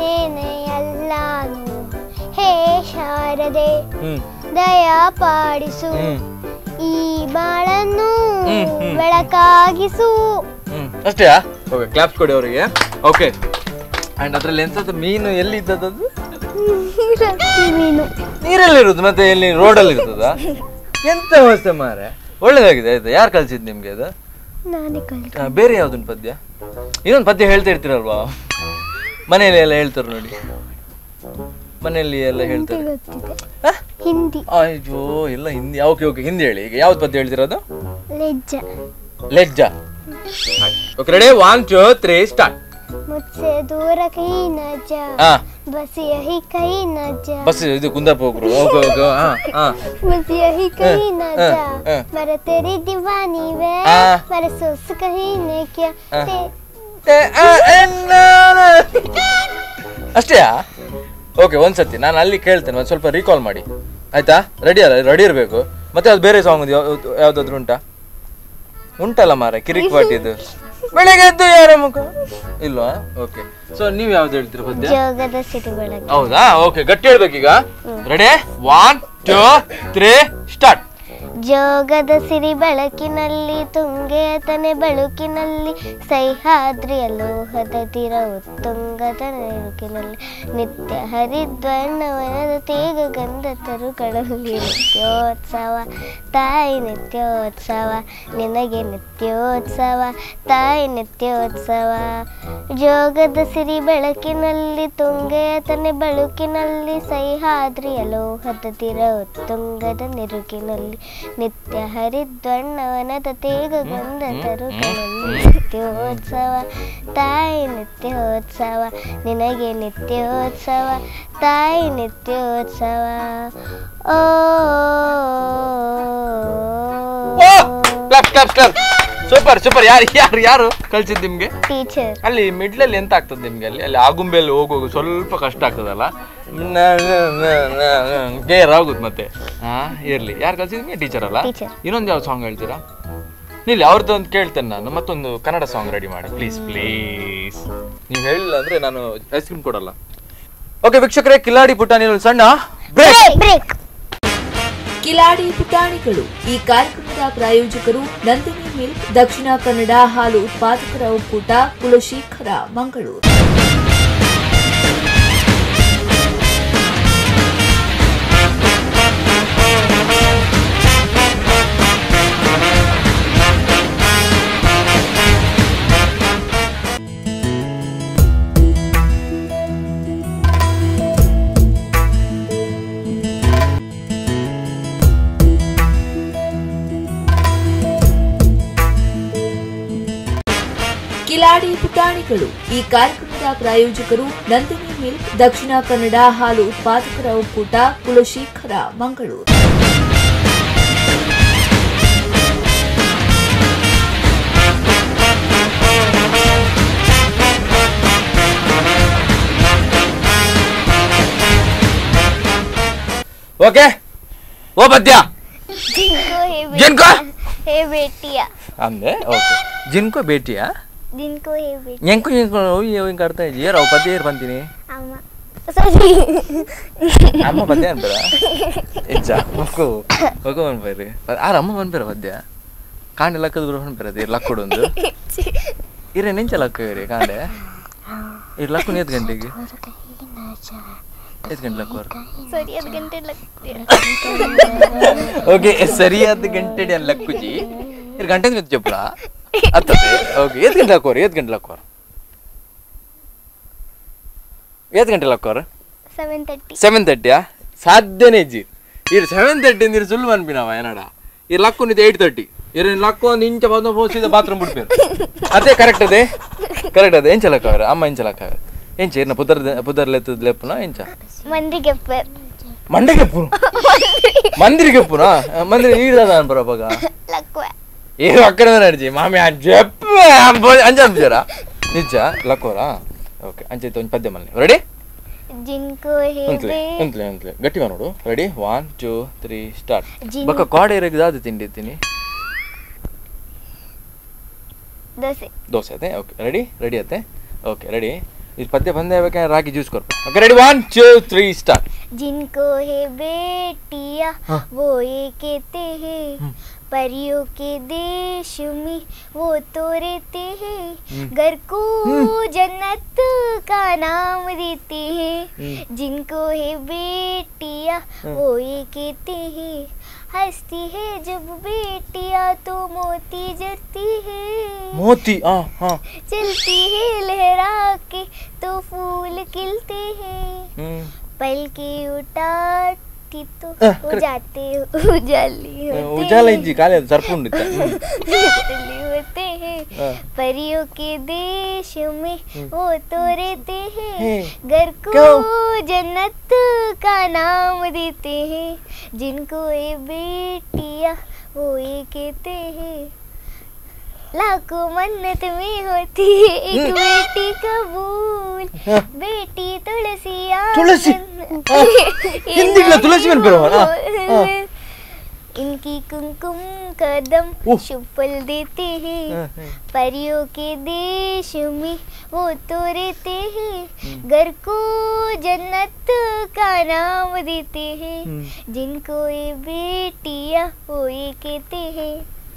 ನೇನೆಯಲ್ಲಾನು ಹೇ ಶಾರದೆ ಹ್ಮ್ ದಯಾ ಪಾಡಿಸು ಹ್ಮ್ ಈ ಬಾಳನ್ನು ಹ್ಮ್, ಹ್ಮ್. ಬೆಳಕಾಗಿಸು ಹ್ಮ್ ಅಷ್ಟೇಯಾ ಓಕೆ ಕ್ಲಾಪ್ಸ್ ಕೊಡಿ ಅವರಿಗೆ ಓಕೆ ಅಂಡ್ ಅದ್ರಲ್ಲಿ ಎಂತದ್ದು ಮೀನು ಎಲ್ಲಿ ಇದ್ದದ್ದು ನೀರಲ್ಲಿ ಮೀನು ನೀರಲ್ಲಿ ಇರುದು ಮತ್ತೆ ಎಲ್ಲಿ ರೋಡಲ್ಲಿ ಇರ್ತದ ಎಂತ ವ್ಯವಸ್ಥೆ ಮಾರೆ ಒಳ್ಳೇದಾಗಿದೆ ಆಯ್ತಾ ಯಾರು ಕಲ್ಸಿದ್ ನಿಮ್ಗೆ ಅದು ನಾನೇ ಕಲಿತು ಆ, ಬೇರೆ ಯಾವ್ದೊಂದು ಪದ್ಯ ಇನ್ನೊಂದು ಪದ್ಯ ಹೇಳ್ತಾ ಇರ್ತೀರಲ್ವಾ ಮನೆಯಲ್ಲಿ ಎಲ್ಲ ಹೇಳ್ತಾರೆ ನೋಡಿ ಮನೆಯಲ್ಲಿ ಎಲ್ಲ ಹೇಳ್ತಾರೆ ಗೊತ್ತಿದೆ ಆ? ಹಿಂದಿ ಅಯ್ಯೋ ಎಲ್ಲ ಹಿಂದಿ ಓಕೆ ಓಕೆ ಹಿಂದಿ ಹೇಳಿ ಈಗ ಯಾವ್ದು ಪದ್ಯ ಹೇಳ್ತಿರೋದು ಲೆಜ್ಜ ಲೆಜ್ಜ okay ready one two three start ಮುಚ್ಚೆ ದೂರ ಕೈ ನ ಜಾ ಹಾ ಬಸ್ ಯಹಿ ಕೈ ನ ಜಾ ಬಸ್ ಇದು ಕುಂದಾಪುರ ಹೋಗ್ರು ಓಕೆ ಓಕೆ ಹಾ ಹಾ बस यही कहीं न हाँ, जा हाँ। मेरा तेरी दीवानी वे हाँ। मेरे सोस कहीं ने किया हाँ। ते- ಏ, ಆ, ಎನ್ನ. ಅಷ್ಟೇಯಾ ಓಕೆ ಒಂದ್ಸತಿ ನಾನು ಅಲ್ಲಿ ಕೇಳ್ತೇನೆ ಒಂದು ಸ್ವಲ್ಪ ರೀಕಾಲ್ ಮಾಡಿ ಆಯ್ತಾ ರೆಡಿ ಅಲ್ಲ ರೆಡಿ ಇರಬೇಕು ಮತ್ತೆ ಅದು ಬೇರೆ ಸಾಂಗ್ ಯಾವ್ದಾದ್ರು ಉಂಟಾ ಉಂಟಲ್ಲ ಮಾರ ಕಿರಿಕ್ ಪಾಟಿದು ಬೆಳಿಗ್ಗೆ ಎದ್ದು ಯಾರ ಮುಖ ಇಲ್ವಾ ಓಕೆ ಸೊ ನೀವು ಯಾವ್ದು ಹೇಳ್ತೀರಿ ಪದ್ಯ ಜೋಗದ ಸಿಟಿ ಬೆಳಗ್ಗೆ ಹೌದಾ ಓಕೆ ಗಟ್ಟಿ ಹೇಳ್ಬೇಕೀಗ ready one two three start ಜೋಗದ ಸಿರಿ ಬೆಳಕಿನಲ್ಲಿ ತುಂಗೆಯ ತನೆ ಬೆಳಕಿನಲ್ಲಿ ಸಹ್ಯಾದ್ರಿಯ ಲೋಹದ ತೀರ ಉತ್ತುಂಗದ ನೆರುಕಿನಲ್ಲಿ ನಿತ್ಯ ಹರಿದ್ವರ್ಣವನದ ತೇಗ ಗಂಧ ತರುಗಳಲ್ಲಿ ನಿತ್ಯೋತ್ಸವ ತಾಯಿ ನಿತ್ಯೋತ್ಸವ ನಿನಗೆ ನಿತ್ಯೋತ್ಸವ ತಾಯಿ ನಿತ್ಯೋತ್ಸವ ಜೋಗದ ಸಿರಿ ಬೆಳಕಿನಲ್ಲಿ ತುಂಗೆಯ ತನೆ ಬೆಳಕಿನಲ್ಲಿ ಸಹ್ಯಾದ್ರಿಯ ಲೋಹದ ತೀರ ಉತ್ತುಂಗದ ನಿರುಕಿನಲ್ಲಿ ನಿತ್ಯ ಹರಿದ್ವರ್ಣವನದ ತೇಗ ಗಂಧ ತರುಗಳಲ್ಲಿ ನಿತ್ಯೋತ್ಸವ ತಾಯಿ ನಿತ್ಯೋತ್ಸವ ನಿನಗೆ ನಿತ್ಯೋತ್ಸವ ತಾಯಿ ನಿತ್ಯೋತ್ಸವ ಓ clap clap clap super super ಯಾರು ಯಾರು ಯಾರು ಕಲ್ಸಿದ್ ನಿಮ್ಗೆ ಟೀಚರ್ ಅಲ್ಲಿ ಮಿಡ್ಲಲ್ಲಿ ಎಂತ ಆಗ್ತದೆ ನಿಮ್ಗೆ ಅಲ್ಲಿ ಅಲ್ಲಿ ಆಗುಂಬೆಯಲ್ಲಿ ಹೋಗುವಾಗ ಸ್ವಲ್ಪ ಕಷ್ಟ ಆಗ್ತದಲ್ಲ ಗೇರ್ ಆಗುದು ಮತ್ತೆ ಹಾ ಇರ್ಲಿ ಯಾರು ಕಲ್ಸಿದ್ ನಿಮ್ಗೆ ಟೀಚರ್ ಅಲ್ಲ Teacher. ಇನ್ನೊಂದು ಯಾವ ಸಾಂಗ್ ಹೇಳ್ತೀರಾ ನಿಲ್ಲಿ ಅವ್ರದ್ದು ಒಂದು ಕೇಳ್ತೇನೆ ನಾನು ಮತ್ತೊಂದು ಕನ್ನಡ ಸಾಂಗ್ ರೆಡಿ ಮಾಡಿ ಪ್ಲೀಸ್ ಪ್ಲೀಸ್ ನೀವು ಹೇಳಿಲ್ಲ ಅಂದ್ರೆ ನಾನು ಐಸ್ ಕ್ರೀಮ್ ಕೊಡಲ್ಲ ಓಕೆ ವೀಕ್ಷಕರೇ ಕಿಲಾಡಿ ಪುಟಾಣಿ ಒಂದು ಸಣ್ಣ ಬ್ರೇಕ್ ಬ್ರೇಕ್ ಕಿಲಾಡಿ ಪುಟಾಣಿಗಳು ಈ ಕಾರ್ಯಕ್ರಮದ ಪ್ರಾಯೋಜಕರು ನಂದಿನಿ ಮಿಲ್ಕ್ ದಕ್ಷಿಣ ಕನ್ನಡ ಹಾಲು ಉತ್ಪಾದಕರ ಒಕ್ಕೂಟ ಕುಲಶೇಖರ ಮಂಗಳೂರು ಕಿಲಾಡಿ ಪುಟಾಣಿಗಳು ಈ ಕಾರ್ಯಕ್ರಮದ ಪ್ರಾಯೋಜಕರು ನಂದಿನಿ ಮಿಲ್ಕ್ ದಕ್ಷಿಣ ಕನ್ನಡ ಹಾಲು ಉತ್ಪಾದಕರ ಒಕ್ಕೂಟ ಕುಲಶೇಖರ ಮಂಗಳೂರು ಓಕೆ ಓ ಪದ್ಯ जिनको हे बे- जिनको? हे बेटिया ಅಂದೆ ಓಕೆ ಜಿನ್ಕೋ ಭೇಟಿಯಾ जिनको हे बेटी ಎಂಕು ಎಂಕು ಹಿಂಗೆ ಆಡ್ತಾ ಇದೀಯ ಏರೋ ಪದ್ಯ ಏರ್ ಬಂತೀನಿ अम्मा सॉरी ಅಮ್ಮ ಪದ್ಯ ಅನ್ಬೇಡ ಇಜ್ಜ ಮಕ್ಕು ಮಗು ಅನ್ಬೇರಿ ಆರ ಅಮ್ಮ ಅನ್ಬೇರ ಪದ್ಯ ಕಾಂಡೆ ಲಕ್ಕದ ಗುರು ಅನ್ಬೇರದು ಇರ್ ಲಕ್ಕುಡು ಒಂದು ಇರೇ ನಿಂಚ ಲಕ್ಕ ಇರಿ ಕಾಂಡೆ ಇರ್ ಲಕ್ಕು ಎತ್ತು ಗಂಟೆಗೆ ಎತ್ತು ಗಂಟೆ ಲಕ್ಕೋರ್ सॉरी आध घंटे लगते हैं ಓಕೆ ಸರಿಯಾದ ಗಂಟೆ ಅನ್ ಲಕ್ಕುಜಿ ಇರ್ ಗಂಟೆ మీద చెప్పురా అత్తది ఓకే ఏది గంటల కోరు ఏది గంటల కోరు ఏది గంటల కోరు सेवन थर्टी ಸೆವೆನ್ ತರ್ಟಿಯಾ ಸಾಧ್ಯನೇ ಇಜ್ಜಿ ಇರ್ ಸೆವೆನ್ ತರ್ಟಿ ನೀರು ಸುಳ್ಳು ಅನ್ಪಿನವ ಏನಡ ಇರ್ ಲಕ್ಕು ನಿಂತ ಏಯ್ಟ್ ತರ್ಟಿ ಇರ್ ಲಕ್ಕು ಒಂದು ಇಂಚ ಬಂದು ಹೋಸಿದ ಬಾತ್ರೂಮ್ ಬಿಡ್ಪೇರು ಅದೇ ಕರೆಕ್ಟ್ ಅದೇ ಕರೆಕ್ಟ್ ಅದೇ ಎಂಚ ಲಕ್ಕ ಅವ್ರೆ ಅಮ್ಮ ಎಂಚ ಲಕ್ಕ ಅವ್ರೆ ಎಂಚ ಇರ್ನ ಪುದರ್ ಪುದರ್ ಲೆತ್ತದ ಲೆಪ್ಪನ ಎಂಚ मंदी के पर ಮಂಡೆಗೆ ಪುರು ಮಂದಿರಿಗೆ ಪುರ ಮಂದಿರ ಈಡದ ಅನ್ಬರ ಬಗ लकवा ಏನು ಅక్కడ ನಡ್ಜಿ ಮಾಮಿ ಅಜ್ಜಪ್ಪ ಅಂಜ ಅಂಜಾರ ನಿಜ ಲಕ್ಕೋರಾ ಓಕೆ ಅಂಚೈತೆ ಒಂದು ಪದ್ಯ ಮಲ್ಲಿ ರೆಡಿ जिनको हे ಉಂತ್ಲೆ बे ಉಂತ್ಲೆ ಉಂತ್ಲೆ ಗಟ್ಟಿ ನೋಡು ready one two three start जिन ಬಕ್ಕ ಕಾಡೆ ಇರಗಿದಾದ ತಿಂಡಿ ಇದ್ದೀನಿ दस ದೋಸೆ ಅದೇ ಓಕೆ ರೆಡಿ ರೆಡಿ ಅತ್ತೆ ಓಕೆ ರೆಡಿ ಇದು ಪದ್ಯ ಬಂದೇ ಬೇಕಾದ್ರೆ ರಾಗಿ ಜ್ಯೂಸ್ ಕೊಡ್ಬೇಕು okay ready one two three start जिनको है बेटिया हाँ। वो ये कहते हैं परियों के देश में वो तो रहते हैं घर को जन्नत का नाम देते हैं जिनको है बेटिया वो ये कहते हैं हंसती है जब बेटिया तो मोती जरती है ಮೋತಿ ಹಾ ಹಾ चलती है लहरा के तो फूल खिलते हैं ಹ್ಮ್ पल की उठाती तो अह, कर- उजाते उजाली होते ಉಜಾಲ हैं, ಇಜ್ಜಿ ಖಾಲಿ ಅದು ಸರ್ಪುಂಡು उजाली होते हैं हाँ। परियों के देश में वो तो रहते हैं हैं। घर को क्यों? जन्नत का नाम देते हैं जिनको ये बेटिया वो ये कहते हैं लाखों मन्नत में होती है एक हम्म। बेटी कबूल हाँ। बेटी तुलसी तुलसी? आंगन- हाँ। हिंदी का तुलसी बन पे रहो, हाँ, हाँ। इनकी कुमकुम कदम उह। शुभ फल देते हैं हाँ, हाँ। परियों के देश में वो तो रहते हैं घर को जन्नत का नाम देते हैं जिनको ये बेटिया वो ये कहते हैं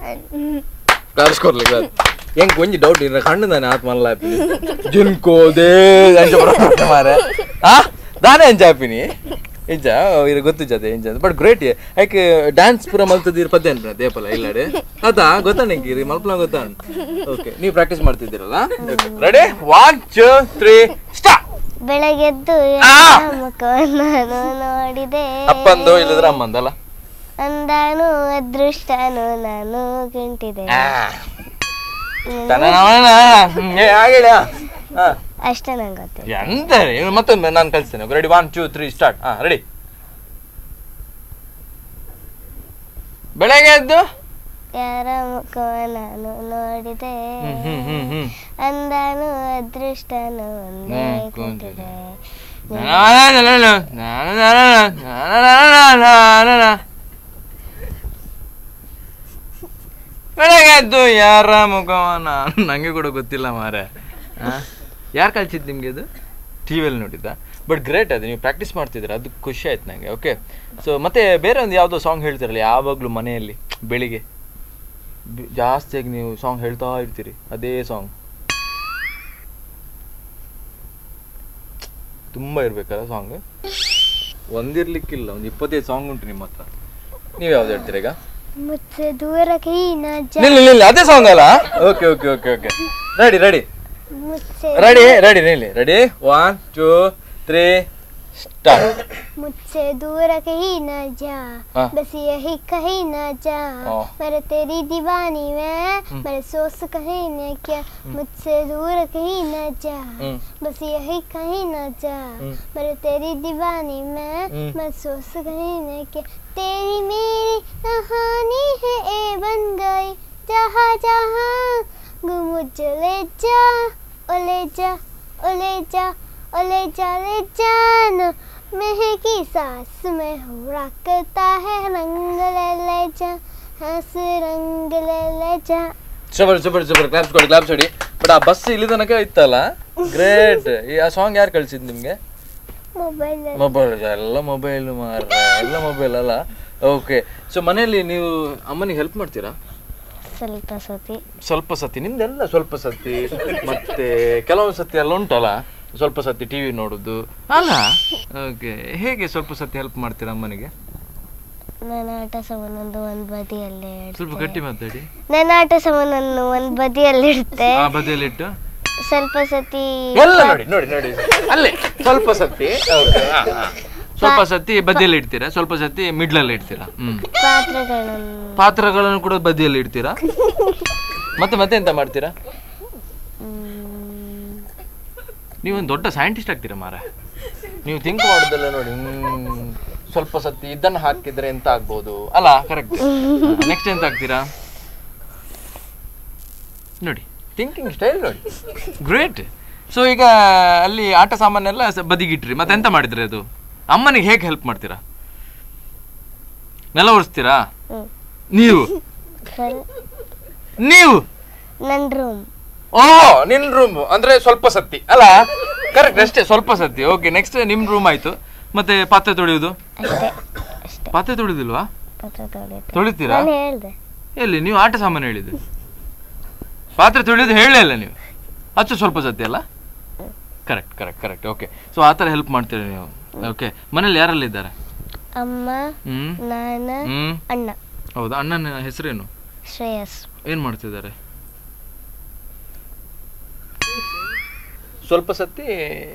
ಕರ್ಸ್ಕೊರ್ಲಿ ಹೆಂಗ್ ಕೊಂಚ ಡೌಟ್ ಇರ ಕಣ್ಣು ನಾನು ಆತ್ ಮಲ್ಲ ಜಿನ್ಕೋದೆ ಅಂಚ ಬರೋಣ ಮಾರೆ ಆ ದಾನೆ ಅಂಚ ಹಾಪಿನಿ ಇಂಚ ಇದು ಗೊತ್ತು ಜೊತೆ ಇಂಚ ಬಟ್ ಗ್ರೇಟ್ ಯಾಕೆ ಡ್ಯಾನ್ಸ್ ಪೂರ ಮಲ್ತದಿರ್ ಪದ್ಯ ಅನ್ರ ದೇಪಲ ಇಲ್ಲಾಡೆ ಆತಾ ಗೊತ್ತಾ ನಿಂಗೆ ಇದು ಮಲ್ಪಲ ಗೊತ್ತಾ ಓಕೆ ನೀವು ಪ್ರಾಕ್ಟೀಸ್ ಮಾಡ್ತಿದ್ದೀರಲ್ಲ ready one two three start ಬೆಳಗೆದ್ದು ಆ! ಮುಖವನ್ನು ನೋಡಿದೆ ಅಪ್ಪಂದು ಇಲ್ಲದ್ರೆ ಅಮ್ಮಂದಲ್ಲ ಅಂದಾನು ಅದೃಷ್ಟನು ನಾನು ಗಂಟಿದೆ ಹೇಳ ಹಾ ಅಷ್ಟೇ ನಂಗೆ ಗೊತ್ತಿಲ್ಲ ಎಂತ ಇವ್ನು ಮತ್ತೊಮ್ಮೆ ನಾನು ಕಲಿಸ್ತೇನೆ ready one two three start ಹಾ ರೆಡಿ ಬೆಳಗ್ಗೆ ಎದ್ದು ಯಾರ ಮುಖವ ನಾನು ನೋಡಿದೆ ಹ್ಮ್ ಹ್ಮ್ ಹ್ಮ್ ಹ್ಮ್ ಅಂದಾನು ಅದೃಷ್ಟನು ಒಂದೇ ಕೂತಿದೆ ಬೆಳಗ್ಗೆದ್ದು ಯಾರ ಮುಖವ ನಾನು ನಂಗೆ ಕೂಡ ಗೊತ್ತಿಲ್ಲ ಮಾರೆ ಯಾರು ಕಲ್ಸಿದ್ದು ನಿಮ್ಗೆ ಇದು ಟಿ ವಿಯಲ್ಲಿ ನೋಡಿದ್ದ ಬಟ್ ಗ್ರೇಟ್ ಅದು ನೀವು ಪ್ರಾಕ್ಟೀಸ್ ಮಾಡ್ತಿದ್ದೀರ ಅದು ಖುಷಿ ಆಯ್ತು ನನಗೆ ಓಕೆ ಸೊ ಮತ್ತೆ ಬೇರೆ ಒಂದು ಯಾವುದೋ ಸಾಂಗ್ ಹೇಳ್ತಿರಲ್ಲ ಯಾವಾಗಲೂ ಮನೆಯಲ್ಲಿ ಬೆಳಿಗ್ಗೆ ಬಿ- ಜಾಸ್ತಿಯಾಗಿ ನೀವು ಸಾಂಗ್ ಹೇಳ್ತಾ ಇರ್ತೀರಿ ಅದೇ ಸಾಂಗ್ ತುಂಬ ಇರ್ಬೇಕಲ್ಲ ಸಾಂಗ್ ಒಂದಿರ್ಲಿಕ್ಕಿಲ್ಲ ಒಂದು ಇಪ್ಪತ್ತೈದು ಸಾಂಗ್ ಉಂಟು ನಿಮ್ಮ ಹತ್ರ ನೀವು ಯಾವ್ದು ಹೇಳ್ತೀರಾ ಈಗ ಮುಚ್ಚೆ ದೂರ ಕೈ ನ ಜ ನಿಲ್ಲ ನಿಲ್ಲ ಅದೇ ಸಾಂಗ್ ಅಲ್ಲ okay okay okay okay ready ready ಮುಚ್ಚೆ ರೆಡಿ ರೆಡಿ ನಿಲ್ಲಿ ready one two three start मुझसे दूर कहीं न जा हाँ। बस यही कहीं न जा हाँ। मेरे तेरी दीवानी में मेरे सोच कहीं न क्या मुझसे दूर कहीं न जा हम्म। बस यही कहीं न जा हम्म। मेरे तेरी दीवानी में हम्म। मैं सोच कहीं न क्या तेरी मेरी कहानी है ए बन गई जहाँ जहाँ गुम चले जा ओ ले जा ओ ले जा ओ ले जा ले जाना महकी सांस में हो रखता है रंग ले ले जा हंस रंग ले ले जा ಸೂಪರ್ ಸೂಪರ್ ಸೂಪರ್ ಕ್ಲಾಪ್ಸ್ ಕೊಡಿ ಕ್ಲಾಪ್ಸ್ ಕೊಡಿ ಬಟ್ ಆ ಬಸ್ ಇಲ್ಲಿ ತನಕ ಇತ್ತಲ್ಲ ಗ್ರೇಟ್ ಆ ಸಾಂಗ್ ಯಾರು ಕಳ್ಸಿದ್ ನಿಮ್ಗೆ मोबाइल ಮೊಬೈಲ್ ಎಲ್ಲ ಮೊಬೈಲ್ ಮಾರ ಎಲ್ಲ ಮೊಬೈಲ್ ಅಲ್ಲ ಓಕೆ ಸೊ ಮನೆಯಲ್ಲಿ ನೀವು ಅಮ್ಮನಿಗೆ ಹೆಲ್ಪ್ ಮಾಡ್ತೀರಾ ಸ್ವಲ್ಪ ಸತಿ ಸ್ವಲ್ಪ ಸತಿ ನಿಮ್ದೆಲ್ಲ ಸ್ವಲ್ಪ ಸತಿ ಮತ್ತೆ ಕೆಲವೊಂದು ಸತಿ ಎಲ್ಲ ಉಂಟಲ್ಲ ಸ್ವಲ್ಪ ಸತಿ ಟಿವಿ ನೋಡುದು ಅಲ್ಲ ಓಕೆ ಹೇಗೆ ಸ್ವಲ್ಪ ಸತಿ ಹೆಲ್ಪ್ ಮಾಡ್ತೀರಾ ಅಮ್ಮನಿಗೆ ನನ್ನ ಆಟ ಸಾಮಾನೊಂದು ಒಂದು ಬದಿಯಲ್ಲೇ ಇಡ್ತೆ. ಸ್ವಲ್ಪ ಗಟ್ಟಿ ಮಾತಾಡಿ ನನ್ನ ಆಟ ಸಾಮಾನನ್ನು ಒಂದು ಬದಿಯಲ್ಲಿ ಇಡುತ್ತೆ ಆ ಬದಿಯಲ್ಲಿಟ್ಟು ಸ್ವಲ್ಪ ಸತಿ ಎಲ್ಲ ನೋಡಿ ನೋಡಿ ನೋಡಿ ಅಲ್ಲೇ ಸ್ವಲ್ಪ ಸತಿ okay, ಹಾ, ಹಾ. ಸ್ವಲ್ಪ ಸತಿ ಬದಿಯಲ್ಲಿ ಇಡ್ತೀರಾ ಸ್ವಲ್ಪ ಸತಿ ಮಿಡ್ಲಲ್ಲಿ ಇಡ್ತೀರಾ ಹ್ಮ್ ಪಾತ್ರೆಗಳನ್ನು ಪಾತ್ರಗಳನ್ನು ಕೂಡ ಬದಿಯಲ್ಲಿ ಇಡ್ತೀರಾ ಮತ್ತೆ ಮತ್ತೆ ಎಂತ ಮಾಡ್ತೀರಾ ಮ್, ನೀವೊಂದು ದೊಡ್ಡ ಸೈಂಟಿಸ್ಟ್ ಆಗ್ತೀರಾ ಮಾರ ನೀವು ಥಿಂಕ್ ಮಾಡೋದೆಲ್ಲ ನೋಡಿ ಹ್ಮ್, ಸ್ವಲ್ಪ ಸತಿ ಇದನ್ನ ಹಾಕಿದ್ರೆ ಎಂತ ಆಗ್ಬೋದು ಅಲ್ಲ ಕರೆಕ್ಟ್ ನೆಕ್ಸ್ಟ್ ಎಂತ ಆಗ್ತೀರಾ ನೋಡಿ ಥಿಂಕಿಂಗ್ ಸ್ಟೈಲ್ ನೋಡಿ ಗ್ರೇಟ್ ಸೊ ಈಗ ಅಲ್ಲಿ ಆಟ ಸಾಮಾನೆಲ್ಲ ಸ- ಬದಿಗಿಟ್ರಿ ಮತ್ತೆ ಎಂತ ಮಾಡಿದ್ರಿ ಅದು ಅಮ್ಮನಿಗೆ ಹೇಗೆ ಹೆಲ್ಪ್ ಮಾಡ್ತೀರಾ ನೆಲ ಒರೆಸ್ತೀರಾ ಹ್ಮ್. ನೀವು ಸರಿ. ನೀವು ನನ್ನ ರೂಮ್ ಓ ನಿನ್ ರೂಮ್ ಅಂದ್ರೆ ಸ್ವಲ್ಪ ಸತಿ ಅಲ್ಲ ಕರೆಕ್ಟ್ ಅಷ್ಟೇ ಸ್ವಲ್ಪ ಸತಿ ಓಕೆ ನೆಕ್ಸ್ಟ್ ನಿಮ್ ರೂಮ್ ಆಯ್ತು ಮತ್ತೆ ಪಾತ್ರೆ ತೊಳೆಯುವುದು ಅಷ್ಟೇ ಅಷ್ಟೇ ಪಾತ್ರೆ ತೊಳೆದಿಲ್ವಾ ಪಾತ್ರೆ ತೊಳೆಯೋದು ತೊಳಿತೀರಾ ನಾನು ಹೇಳ್ದೆ ಎಲ್ಲಿ ನೀವು ಆಟ ಸಾಮಾನು ಹೇಳಿದ್ದು ಪಾತ್ರೆ ತೊಳೆಯೋದು ಹೇಳೇ ಇಲ್ಲ ನೀವು ಅಚ್ಚು ಸ್ವಲ್ಪ ಸತಿ ಅಲ್ಲ correct correct correct okay so ಆ ಥರ ಹೆಲ್ಪ್ ಮಾಡ್ತೀರಿ ನೀವು ಓಕೆ ಮನೇಲಿ ಯಾರೆಲ್ಲ ಇದ್ದಾರೆ ಅಮ್ಮ ಹ್ಮ್ ನಾನು ಹ್ಮ್ ಅಣ್ಣ ಹೌದಾ ಅಣ್ಣನ ಹೆಸರೇನು ಶ್ರೇಯಸ್ ಏನ್ ಮಾಡ್ತಿದ್ದಾರೆ ಸ್ವಲ್ಪ ಸತಿ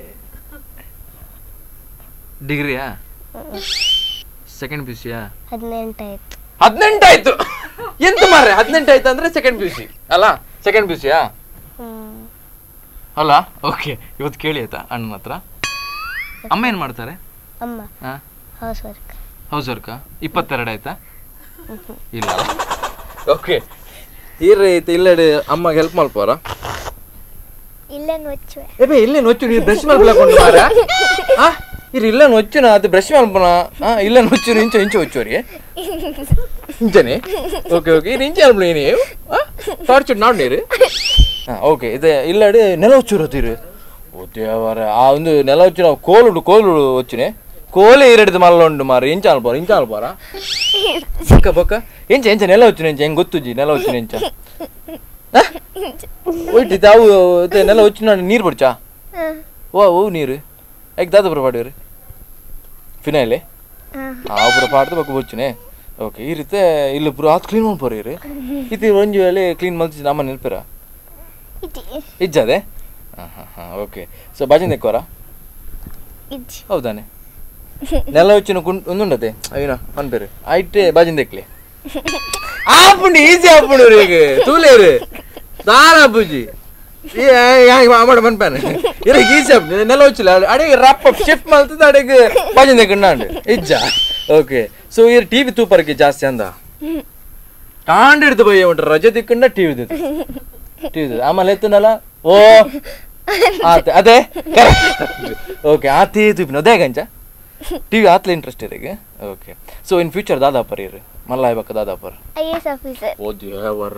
ಡಿಗ್ರಿಯಾ ಸೆಕೆಂಡ್ ಪಿ ಸಿಯಾ ಹದಿನೆಂಟಾಯ್ತು ಹದಿನೆಂಟಾಯ್ತು ಎಂತ ಮಾರ್ರೆ ಹದಿನೆಂಟಾಯ್ತು ಅಂದ್ರೆ ಸೆಕೆಂಡ್ ಪಿ ಸಿ ಅಲ್ಲ ಸೆಕೆಂಡ್ ಪಿ ಸಿಯಾ ಹ್ಮ್. ಅಲ್ಲ ಓಕೆ ಇವತ್ತು ಕೇಳಿ ಆಯ್ತಾ ಅಣ್ಣನ ಹತ್ರ ಅಮ್ಮ ಏನ್ ಮಾಡ್ತಾರೆ ಅಮ್ಮ ಹಾ ಹೌಸ್ ವರ್ಕ್ ಹೌಸ್ ವರ್ಕಾ ಇಪ್ಪತ್ತೆರಡು ಆಯ್ತಾ ಇಲ್ಲ ಓಕೆ ಈರ್ರಿ ಇಲ್ಲಡೆ ಅಮ್ಮಗೆ ಹೆಲ್ಪ್ ಮಲ್ಪೋರ ಇಲ್ಲ ನೊಚ್ಚುವೆ ಏಬೆ ಇಲ್ಲೇ ನೊಚ್ಚು ನೀರು ಬ್ರಷ್ ಮಲ್ಪಲಕೊಂಡು ಮಾರ ಆ ಇರು ಇಲ್ಲ ನೊಚ್ಚುನ ಅದು ಬ್ರಷ್ ಮಲ್ಪನ ಆ ಇಲ್ಲ ನೊಚ್ಚು ಇಂಚ ಇಂಚ ಒಚ್ಚೋರಿ ಇಂಚನೆ ಓಕೆ ಓಕೆ ಇದು ಇಂಚ ಅಲ್ಪನ ನೀವು ಟಾರ್ಚ್ ನಾಡ್ ನೀರು ಹಾಂ ಓಕೆ ಇದು ಇಲ್ಲಡೆ ನೆಲ ಒಚ್ಚುರತ್ತೀರು ಓ ದೇವರ ಆ ಒಂದು ನೆಲ ಒಚ್ಚಿನ ಕೋಲುಡು ಕೋಲುಡು ಒಚ್ಚಿನೆ ಕೋಲೆ ಇರಡಿದ ಮಲ್ಲ ಉಂಡು ಮಾರ ಇಂಚ ಅಲ್ಪಾರ ಇಂಚ ಅಲ್ಪಾರ ಬೊಕ್ಕ ಬೊಕ್ಕ ಎಂಚ ಎಂಚ ನೆಲ ಒಚ್ಚಿನ ಎಂಚ ಹೆಂಗ್ ಗೊತ್ತುಜಿ ನೆಲ ಒಚ್ಚಿನ ಎಂಚ ಒಯ್ಟಿ ತಾವು ಇತ್ತೆ ನೆಲ ಒಚ್ಚಿನ ನೀರು ಬಿಡ್ಚಾ ಓ ಓ ನೀರು ಯಾಕೆ ದಾದ ಪುರ ಪಾಡಿವ್ರಿ ಫಿನಾಯ್ಲೆ ಆ ಪುರ ಪಾಡ್ದು ಬಕ್ಕ ಬೊಚ್ಚುನೆ ಓಕೆ ಈ ರೀತಿ ಇಲ್ಲಿ ಪುರ ಆತ್ ಕ್ಲೀನ್ ಮಾಡ್ಬೋರಿ ಇರಿ ಇತ್ತು ಒಂಜು ವೇಳೆ ಕ್ಲೀನ್ ಮಲ್ಸಿ ನಮ್ಮ ನೆನಪಿರ ಇಜ್ಜಿ ಇಜ್ಜದೆ ಹಾಂ ಹಾಂ ಹಾಂ ಓಕೆ ಸೊ ಬಾಜಿಂದ ಎಕ್ಕೋರ ಇಜ್ಜಿ ಹೌದಾನೆ ನೆಲ వచ్చిన ఉందుండతే అయినా అని పేరు అయితే బాజింది ఎక్లే ఆపుండి ఈజీ ఆపుండు రేగు తూలేరు దారా బుజ్జి ఆమాడ పనిపాను ఇరే ఈజీ ఆపు నెల వచ్చిಲ್ಲ అడిగి రప్ప షిఫ్ట్ మಲ್ತದ అడిగి ಬಾಜಿಂದ ಎಕ್ಕಂಡ ಇಜ್ಜ ಓಕೆ ಸೊ ಇರ್ ಟಿವಿ ತೂಪರ್ಗೆ ಜಾಸ್ತಿ ಅಂದ ತಾಂಡ್ ಹಿಡ್ದು ಬಯ್ಯ ಉಂಟು ರಜೆ ತಿಕ್ಕಂಡ ಟಿವಿ ಟಿವಿ ಆಮೇಲೆ ಎತ್ತನಲ್ಲ ಓ ಆತ ಅದೇ ಓಕೆ ಆತಿ ತುಪ್ಪಿನ ಅದೇ ಗಂಜ ಟಿವಿ ಆತ್ಲ ಇಂಟ್ರೆಸ್ಟ್ ಇರಿಗೆ ಓಕೆ ಸೊ ಇನ್ ಫ್ಯೂಚರ್ ದಾದಾಪರ್ ಇರು ಮಲ್ಲ ಆಯ್ಬೇಕ ದಾದಾಪರ್ ಐ ಎಸ್ ಆಫೀಸರ್ ಓ ದೇವರ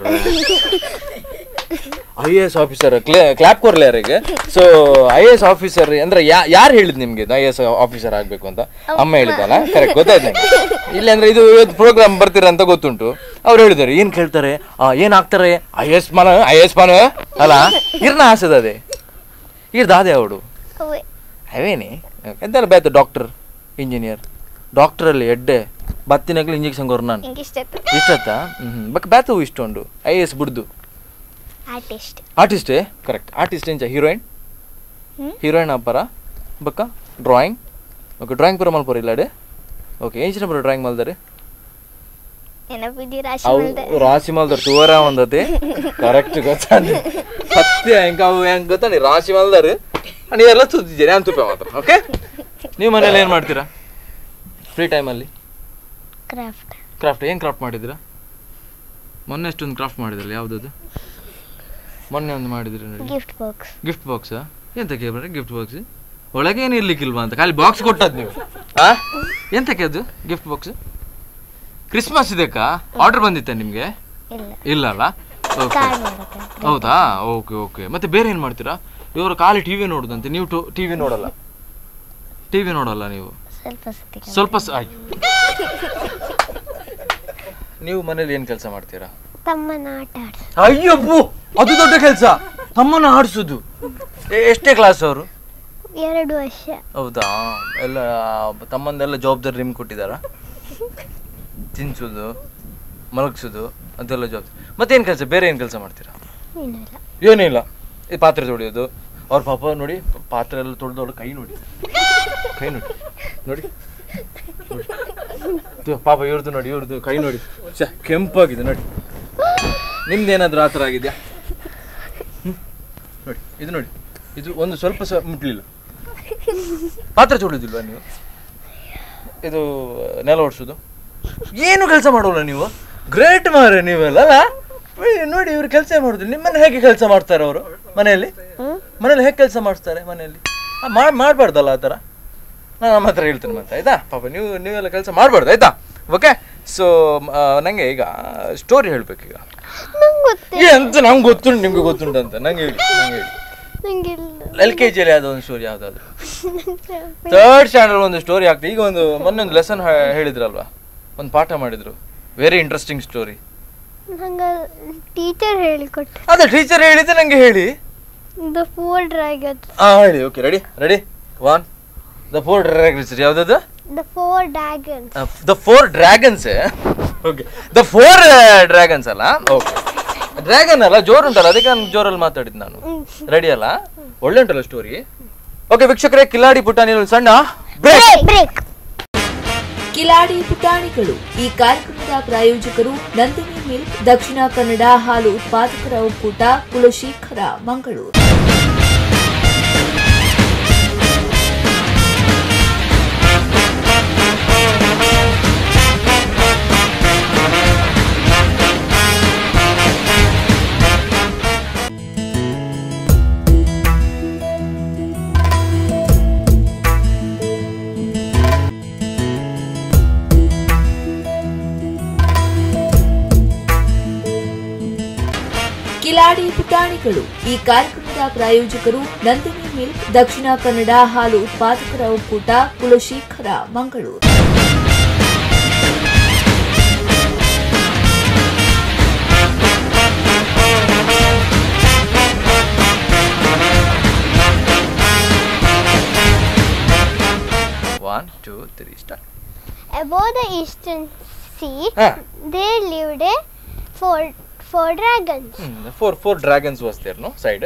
I A S officer clap ಕೊರ್ಲೆ ಯಾರಿಗೆ so I A S officer ಅಂದ್ರೆ ಯಾರು ಹೇಳಿದ್ ನಿಮ್ಗೆ ಐ ಎ ಎಸ್ ಆಫೀಸರ್ ಆಗ್ಬೇಕು ಅಂತ ಅಮ್ಮ ಹೇಳಿದಲ್ಲ ಕರೆಕ್ಟ್ ಗೊತ್ತಾಯ್ತು ನಂಗೆ ಇಲ್ಲಿ ಅಂದ್ರೆ ಇದು ಇವತ್ತು ಪ್ರೋಗ್ರಾಮ್ ಬರ್ತೀರ ಅಂತ ಗೊತ್ತುಂಟು ಅವ್ರು ಹೇಳಿದ್ದಾರೆ ಏನ್ ಕೇಳ್ತಾರೆ ಆ, ಏನ್ ಆಗ್ತಾರೆ ಐ ಎಸ್ ಮನ ಐ ಎಸ್ ಮನ ಅಲ್ಲ ಇರ್ನ ಆಸದ ಅದೇ ಇರ್ದಾದೆ ಅವಡು ಅವೇ ಅವೇನಿ ಎಂತೆಲ್ಲ ಬೇತು ಡಾಕ್ಟರ್ ಇಂಜಿನಿಯರ್ ಡಾಕ್ಟರಲ್ಲಿ ಎಡ್ಡೆ ಬತ್ತಿನಾಗ್ಲಿ ಇಂಜೆಕ್ಷನ್ ಕೊರು ನಾನು ಇಂಗೆ ಇಷ್ಟ ಇಷ್ಟತ್ತಾ ಹ್ಮ್ ಬಕ್ ಬ್ಯಾತು ಇಷ್ಟೊಂಡು ಐ ಎಸ್ ಬಿಡ್ದು ಆರ್ಟಿಸ್ಟ್ ಆರ್ಟಿಸ್ಟೇ ಕರೆಕ್ಟ್ ಆರ್ಟಿಸ್ಟ್ ಎಂಚ ಹೀರೋಯಿನ್ ಹ್ಮ್. ಹೀರೋಯಿನ್ ಅಪ್ಪರ ಬಕ್ಕ ಡ್ರಾಯಿಂಗ್ ಓಕೆ ಡ್ರಾಯಿಂಗ್ ಪುರ ಮಲ್ಪುರ ಇಲ್ಲಾಡೆ ಓಕೆ ಏಂಚಿನ ಪುರ ಡ್ರಾಯಿಂಗ್ ಮಲ್ದಾರೆ ನೆನಪಿದ್ದಿ ರಾಶಿ ಅವು ಮಲ್ದೆ ರಾಶಿ ಮಲ್ದಾರ ತೂರ ಒಂದತೆ ಕರೆಕ್ಟ್ ಗೊತ್ತಾನೆ ಸತ್ಯ ಹೆಂಗ ಅವು ಹೆಂಗ್ ಗೊತ್ತಾನೆ ರಾಶಿ ಮಲ್ದಾರ ನೀವೆಲ್ಲ ಸುದ್ದಿದ್ದೀರಿ ನಾನು ತುಪ್ಪ ಮಾತ್ರ ಓಕೆ ನೀವು ಮನೇಲಿ ಏನು ಮಾಡ್ತೀರಾ ಫ್ರೀ ಟೈಮಲ್ಲಿ ಕ್ರಾಫ್ಟ್ ಕ್ರಾಫ್ಟ್ ಏನು ಕ್ರಾಫ್ಟ್ ಮಾಡಿದ್ದೀರಾ ಮೊನ್ನೆ ಅಷ್ಟೊಂದು ಕ್ರಾಫ್ಟ್ ಮಾಡಿದ್ರಲ್ಲ ಯಾವುದದು ಮೊನ್ನೆ ಒಂದು ಮಾಡಿದ್ರಿ ನೋಡಿ ಗಿಫ್ಟ್ ಬಾಕ್ಸ್ ಗಿಫ್ಟ್ ಬಾಕ್ಸ್ ಎಂತ ಕೇಳ್ಬೇಡ್ರಿ ಗಿಫ್ಟ್ ಬಾಕ್ಸ್ ಒಳಗೆ ಏನು ಇರ್ಲಿಕ್ಕಿಲ್ವಾ ಅಂತ ಖಾಲಿ ಬಾಕ್ಸ್ ಕೊಟ್ಟದ್ ನೀವು ಆ ಎಂತಕ್ಕೆ ಅದು ಗಿಫ್ಟ್ ಬಾಕ್ಸ್ ಕ್ರಿಸ್ಮಸ್ ಇದಕ್ಕಾ ಆರ್ಡರ್ ಬಂದಿತ್ತ ನಿಮಗೆ ಇಲ್ಲ ಇಲ್ಲ ಅಲ್ಲ ಓಕೆ ಕಾರ್ಡ್ ಮಾಡೋಕೆ ಹೌದಾ ಓಕೆ ಓಕೆ ಮತ್ತೆ ಬೇರೆ ಏನು ಮಾಡ್ತೀರಾ ಇವರು ಖಾಲಿ ಟಿವಿ ನೋಡುದಂತೆ ನೀವು ಟಿವಿ ನೋಡಲ್ಲ ಟಿವಿ ನೋಡಲ್ಲ ನೀವು ಸ್ವಲ್ಪ ಸತಿ ಸ್ವಲ್ಪ ಸ ಆಯ್ತು ನೀವು ಮನೇಲಿ ಏನು ಕೆಲಸ ಮಾಡ್ತೀರಾ ತಮ್ಮನ ಆಟ ಆಡ್ಸ ಅಯ್ಯಬ್ಬು ಅದು ದೊಡ್ಡ ಕೆಲಸ ತಮ್ಮನ್ನ ಆಡಿಸೋದು ಎಷ್ಟೇ ಕ್ಲಾಸ್ ಅವರು ಎರಡು ವರ್ಷ ಹೌದಾ ಎಲ್ಲ ತಮ್ಮಂದೆಲ್ಲ ಜವಾಬ್ದಾರಿ ನಿಮ್ಗೆ ಕೊಟ್ಟಿದ್ದಾರಾ ತಿನ್ಸೋದು ಮಲಗಿಸೋದು ಅದೆಲ್ಲ ಜವಾಬ್ದಾರಿ ಮತ್ತೇನು ಕೆಲಸ ಬೇರೆ ಏನು ಕೆಲಸ ಮಾಡ್ತೀರಾ ಏನಿಲ್ಲ ಏನೂ ಇಲ್ಲ ಈ ಪಾತ್ರೆ ತೊಳೆಯೋದು ಅವ್ರ ಪಾಪ ನೋಡಿ ಪಾತ್ರೆ ಎಲ್ಲ ತೊಳೆದವಳು ಕೈ ನೋಡಿ ಕೈ ನೋಡಿ ನೋಡಿ ನೋಡಿ. ಇದು ಪಾಪ ಇವ್ರದ್ದು ನೋಡಿ ಇವ್ರದ್ದು ಕೈ ನೋಡಿ ಛೆ, ಕೆಂಪಾಗಿದೆ ನೋಡಿ ನಿಮ್ದೇನಾದ್ರೂ ಆ ಥರ ಆಗಿದೆಯಾ ಹ್ಮ್? ನೋಡಿ ಇದು ನೋಡಿ ಇದು ಒಂದು ಸ್ವಲ್ಪ ಸಹ ಮುಟ್ಲಿಲ್ಲ ಪಾತ್ರೆ ತೊಳೆದಿಲ್ವಾ ನೀವು ಇದು ನೆಲ ಒಡ್ಸೋದು ಏನು ಕೆಲಸ ಮಾಡೋಲ್ಲ ನೀವು ಗ್ರೇಟ್ ಮಾರೆ ನೀವೆಲ್ಲ ಅಲ್ಲ ಏ, ನೋಡಿ ಇವ್ರು ಕೆಲಸ ಮಾಡುದು ನಿಮ್ಮನ್ನ ಹೇಗೆ ಕೆಲಸ ಮಾಡ್ತಾರೆ ಅವರು ಮನೆಯಲ್ಲಿ ಮನೇಲಿ ಹೇಗೆ ಕೆಲಸ ಮಾಡಿಸ್ತಾರೆ ಮನೆಯಲ್ಲಿ ಆ, ಮಾಡ್ ಮಾಡಬಾರ್ದಲ್ಲ ಆ ಥರ ನಾನು ನಮ್ಮ ಹತ್ರ ಹೇಳ್ತೇನೆ ಮತ್ತೆ ಆಯ್ತಾ ಪಾಪ ನೀವು ನೀವೆಲ್ಲ ಕೆಲಸ ಮಾಡಬಾರ್ದು ಆಯ್ತಾ ಓಕೆ ಸೊ ನನಗೆ ಈಗ ಸ್ಟೋರಿ ಹೇಳ್ಬೇಕು ಈಗ ನಂಗೆ ಗೊತ್ತೇ ಎಂತ ನಂಗೆ ಗೊತ್ತುಂಟು ನಿಮ್ಗೆ ಗೊತ್ತುಂಟು ಅಂತ ನಂಗೆ ಹೇಳಿ ನಂಗೆ ಹೇಳಿ ನಂಗಿಲ್ಲ ಎಲ್ ಕೆ ಜಿಯಲ್ಲಿ ಯಾವುದೋ ಒಂದು ಸ್ಟೋರಿ ಯಾವುದಾದ್ರು ಥರ್ಡ್ ಸ್ಟ್ಯಾಂಡರ್ಡ್ ಒಂದು ಸ್ಟೋರಿ ಆಗ್ತದೆ ಈಗ ಒಂದು ಮೊನ್ನೆ ಒಂದು ಲೆಸನ್ ಹೇಳಿದ್ರಲ್ವಾ ಒಂದು ಪಾಠ ಮಾಡಿದ್ರು ವೆರಿ ಇಂಟ್ರೆಸ್ಟಿಂಗ್ ಸ್ಟೋರಿ ನಂಗೆ ಟೀಚರ್ ಹೇಳಿಕೊಟ್ಟು ಅದೇ ಟೀಚರ್ ಹೇಳಿದ್ದೆ ನಂಗೆ ಹೇಳಿ ದ ಫೋರ್ ಡ್ರ್ಯಾಗನ್ಸ್ ಹಾ ಹೇಳಿ okay ready ready one the four dragons ಯಾವ್ದದು the four dragons the four dragons okay the four dragons ಅಲ್ಲ ಓಕೆ ಡ್ರ್ಯಾಗನ್ ಅಲ್ಲ ಜೋರ್ ಉಂಟಲ್ಲ ಅದಕ್ಕೆ ನಾನು ಜೋರಲ್ಲಿ ಮಾತಾಡಿದ್ದು ನಾನು ರೆಡಿ ಅಲ್ಲ ಒಳ್ಳೆ ಉಂಟಲ್ಲ ಸ್ಟೋರಿ ಓಕೆ ವೀಕ್ಷಕರೇ ಕಿಲಾಡಿ ಪುಟಾಣಿ ಒಂದು ಸಣ್ಣ ಬ್ರೇಕ್ ಬ್ರೇಕ್ ಕಿಲಾಡಿ ಪುಟಾಣಿಗಳು ಈ ಕಾರ್ಯಕ್ರಮದ ಪ್ರಾಯೋಜಕರು ನಂದಿನಿ ಮಿಲ್ಕ್ ದಕ್ಷಿಣ ಕನ್ನಡ ಹಾಲು ಉತ್ಪಾದಕರ ಒಕ್ಕೂಟ ಕುಲಶೇಖರ ಮಂಗಳೂರು ಕಿಲಾಡಿ ಪುಟಾಣಿಗಳು ಈ ಕಾರ್ಯಕ್ರಮದ ಪ್ರಾಯೋಜಕರು ನಂದಿನಿ ಮಿಲ್ಕ್ ದಕ್ಷಿಣ ಕನ್ನಡ ಹಾಲು ಉತ್ಪಾದಕರ ಒಕ್ಕೂಟ Kulashekara Mangaluru one two three start Above the eastern sea, ಹಾಂ there lived a four, four dragons. Four four dragons was there no side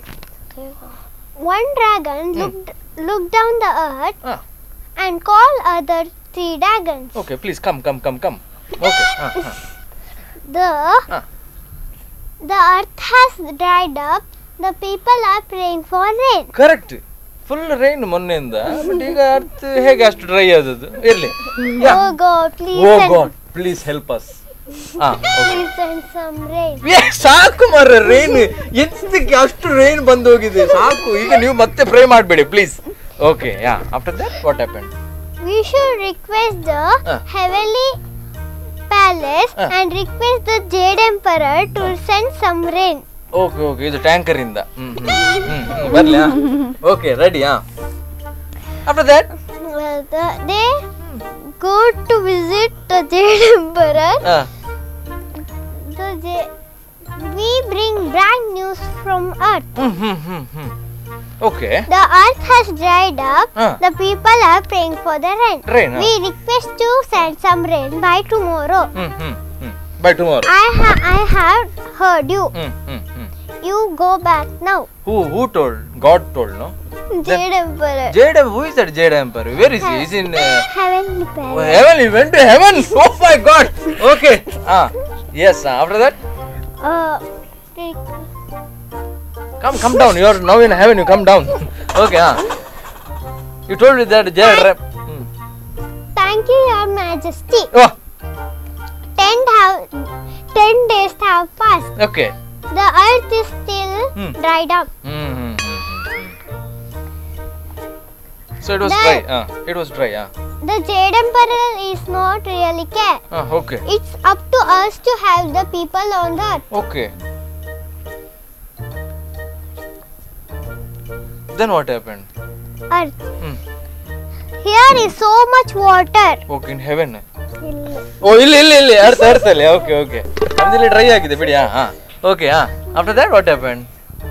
One dragon looked, looked down the earth ಹಾಂ and called other three dragons. Okay please come come come come okay ಹಾಂ ಹಾಂ The, Ah. the earth has dried up. The people are praying for rain. Correct full rain ಮೊನ್ನೆಯಿಂದ ಬಟ್ ಈಗ ಅರ್ಥ ಹೇಗೆ ಅಷ್ಟು ಡ್ರೈ ಆದದ್ದು ಇರಲಿ Oh God, please oh help. God please help us ಹಾ Please send some rain. ಏ, ಸಾಕು ಮರ ರೈನ್ ಎಂತಕ್ಕೆ ಅಷ್ಟು ರೈನ್ ಬಂದು ಹೋಗಿದೆ ಸಾಕು ಈಗ ನೀವು ಮತ್ತೆ ಪ್ರೇ ಮಾಡಬೇಡಿ please okay yeah after that what happen We should request the Ah. heavenly palace Ah. and request the Jade Emperor to send some rain. Okay okay ಇದು ಟ್ಯಾಂಕರ್ ಇಂದ ಹ್ಮ್ ಹ್ಮ್ ಹ್ಮ್ ಹ್ಮ್ ಬರ್ಲಿ ಓಕೆ ರೆಡಿ ಹಾ after that Well, the, they go to visit the Jade Emperor. ಹಾ The Jade, we bring bad news from Earth. Hmm hmm hmm hmm okay The earth has dried up. Ah. The people are praying for the rain. Rain, ah. We request to send some rain by tomorrow. Hmm hmm hmm by tomorrow I ha- I have heard you. Hmm hmm hmm You go back now. Who who told God told no Jade Emperor. Jade who is that Jade Emperor where is is in Heavenly palace. heaven he went to heaven oh my god okay ah yes uh, after that Uh, re- come come down you are now in heaven you come down okay ah you told me that jade rep hmm. thank you, Your Majesty. oh Ten have ten days have passed. okay The earth is still Hmm. dried up. hmm, hmm, hmm, hmm, hmm. so it was dry That- ah it was dry ah The Jade Emperor is not really care. ah okay It's up to us to help the people on the earth. okay then what happened earth. Hmm. Here is so much water. okay in heaven oh ಇಲ್ಲಿ ಇಲ್ಲಿ ಇಲ್ಲಿ ಅರ್ಥ ಅರ್ಥ ಅಲ್ಲಿ ಓಕೆ ಓಕೆ ನಮ್ದಿಲ್ಲಿ ಡ್ರೈ ಆಗಿದೆ ಬಿಡಿ ಹಾ ಹಾ ಓಕೆ ಹಾ after that what happen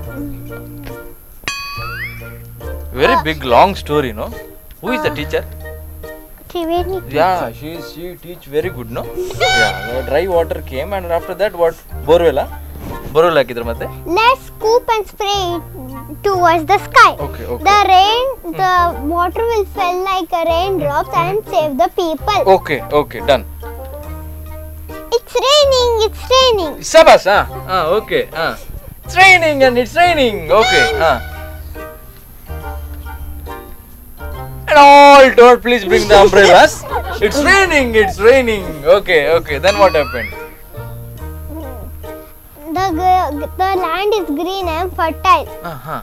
very big long story no who is the teacher Triveni. Yeah she she teach very good no yeah dry water came and after that what ಬೋರ್ವೆಲ್ಲ ಬೋರ್ವೆಲ್ ಹಾಕಿದ್ರು ಮತ್ತೆ Let's scoop and spray it towards the sky. Okay okay The rain, the water will fall like a raindrops and save the people. Okay okay done It's raining, it's raining. ಸಬಾಸ್ ಹಾ ಹಾ ಓಕೆ ಹಾ it's raining and it's raining okay ಹಾ And all told, please bring the umbrellas. It's raining, it's raining. Okay, okay. Then what happened? The, g- the land is green and fertile. Uh-huh.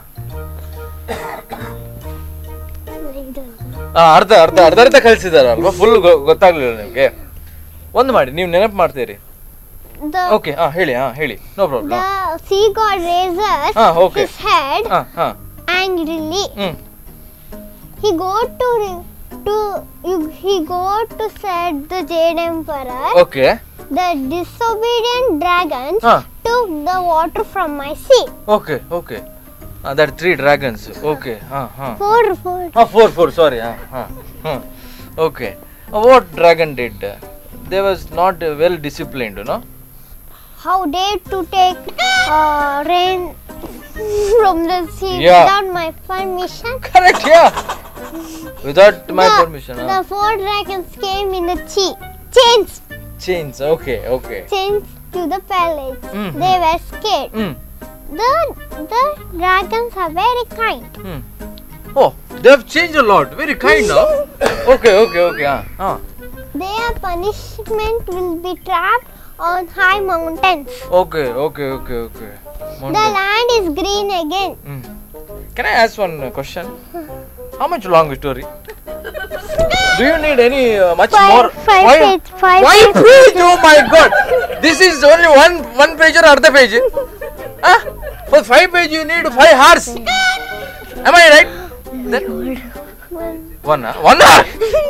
ಆ, ಅರ್ಧ ಅರ್ಧ ಅರ್ಧ ಅರ್ಧ ಕಲಿಸಿದಾರಲ್ವಾ ಫುಲ್ ಗೊತ್ತಾಗ್ಲಿಲ್ಲ ನಿಮ್ಗೆ ಒಂದು ಮಾಡಿ ನೀವು ನೆನಪು ಮಾಡ್ತೀರಿ The, ಓಕೆ ಹಾ ಹೇಳಿ ಹಾ ಹೇಳಿ no problem the sea god raises Ah, okay. his head ಹಾ ಹಾ angrily. Hmm He go to re- to you- he go to said the Jade Emperor. Okay The disobedient dragons ಹಾ took the water from my sea. Okay okay that three dragons okay ಹಾ ಹಾ Four, four. ಹಾ ಫೋರ್ ಫೋರ್ ಸಾರಿ ಹಾ ಹಾ ಹಾಂ okay what dragon did they was not well disciplined no How dare to take uh, rain from the sea Yeah. without my permission? Correct yeah without my the, permission the four dragons came in the sea. Chains, change okay okay chains to the palace. Mhm. They were scared. Hmm The the dragons are very kind. Hmm oh they have change a lot very kind no okay okay okay ಹಾ ಹಾ Their punishment will be trapped on high mountains. Okay okay okay okay The land is green again. Hmm can I ask one question how much long story Do you need any uh, much Five- more? five Why- page, five Five page. page? Oh my god! This is only one one page or अर्ध page? Huh? For five page you need five hours. Am I right? Then one hour. One hour.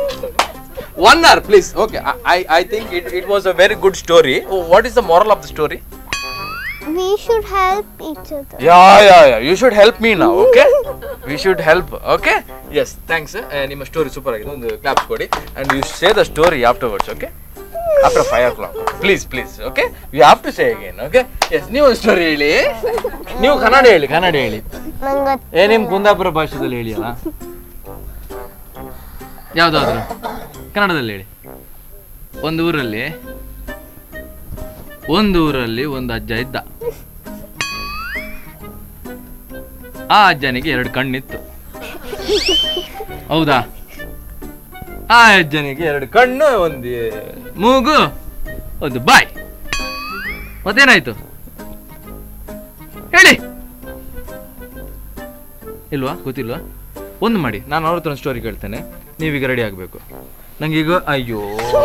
one hour, please. Okay. I I, I think it, it was a very good story. Oh, what is the moral of the story? We should help each other. Yeah, yeah, yeah. You should help me now, okay? We should help, okay? Yes, thanks. Uh, ನಿಮ್ಮ ಸ್ಟೋರಿ ಸೂಪರ್ ಆಗಿದೆ ಒಂದು ಕ್ಲಾಪ್ಸ್ ಕೊಡಿ and you say the story afterwards okay after five o'clock please please okay you have to say again okay yes ನೀವು ಒಂದು ಸ್ಟೋರಿ ಹೇಳಿ ನೀವು ಕನ್ನಡ ಹೇಳಿ ಕನ್ನಡ ಹೇಳಿ ನಂಗೆ ಏ ನಿಮ್ಮ ಕುಂದಾಪುರ ಭಾಷೆದಲ್ಲಿ ಹೇಳಿ ಅಲ್ಲ ಯಾವುದಾದ್ರು ಕನ್ನಡದಲ್ಲಿ ಹೇಳಿ ಒಂದು ಊರಲ್ಲಿ ಒಂದು ಊರಲ್ಲಿ ಒಂದು ಅಜ್ಜ ಇದ್ದ ಆ ಅಜ್ಜನಿಗೆ ಎರಡು ಕಣ್ಣಿತ್ತು ಹೌದಾ ಆ ಅಜ್ಜನಿಗೆ ಎರಡು ಕಣ್ಣು ಒಂದು ಮೂಗು ಒಂದು ಬಾಯ್ ಮತ್ತೇನಾಯ್ತು ಹೇಳಿ ಇಲ್ವಾ ಗೊತ್ತಿಲ್ವಾ ಒಂದು ಮಾಡಿ ನಾನು ಅವ್ರ ಹತ್ರ ಒಂದು ಸ್ಟೋರಿ ಕೇಳ್ತೇನೆ ನೀವೀಗ ರೆಡಿ ಆಗಬೇಕು ನಂಗೀಗ ಅಯ್ಯೋ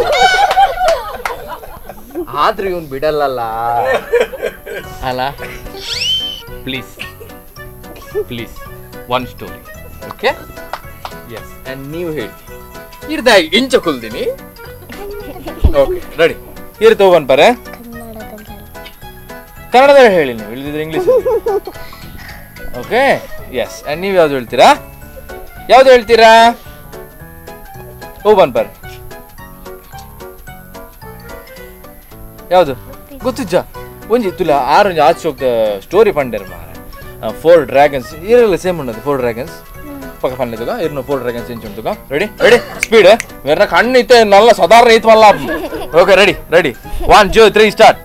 ಆದ್ರೆ ಇವನು ಬಿಡಲ್ಲಲ್ಲ ಅಲ್ಲ please please one story okay yes and ನೀವು ಹೇಳಿ ಇರ್ದ ಇಂಚ ಕುಲ್ದಿನಿ ಓಕೆ ರೆಡಿ ಇರ್ ತಗೊಂಡ್ ಬರೆ ಕನ್ನಡದಲ್ಲಿ ಹೇಳಿ ನೀವು ಇಳಿದಿದ್ರೆ ಇಂಗ್ಲೀಷ್ ಓಕೆ ಎಸ್ ಆ್ಯಂಡ್ ನೀವು ಯಾವ್ದು ಹೇಳ್ತೀರಾ ಯಾವ್ದು ಹೇಳ್ತೀರಾ ಓ ಬನ್ ಬರ್ ಯಾವುದು ಗೊತ್ತಿಜ್ಜ ಒಂಜಿ ತುಲ ಆರೊಂಜಿ ಆಚೆ ಹೋಗ್ದ ಸ್ಟೋರಿ ಪಂಡರ್ ಮಾರ ಫೋರ್ ಡ್ರ್ಯಾಗನ್ಸ್ ಇರಲ್ಲ ಸೇಮ್ ಉಂಡದು ಫೋರ್ ಡ್ರ್ಯಾಗನ್ಸ್ ಪಕ್ಕ ಪಂಡ ತುಗ ಇರ್ನ ಫೋರ್ ಡ್ರ್ಯಾಗನ್ಸ್ ಇಂಚು ಉಂಟುಗ ರೆಡಿ ರೆಡಿ ಸ್ಪೀಡ್ ವೆರ್ನ ಕಣ್ಣು ಇತ್ತೆ ನಲ್ಲ ಸಾಧಾರಣ ಇತ್ತು ಮಲ್ಲ ಓಕೆ ರೆಡಿ ರೆಡಿ ಒನ್ ಜೋ three start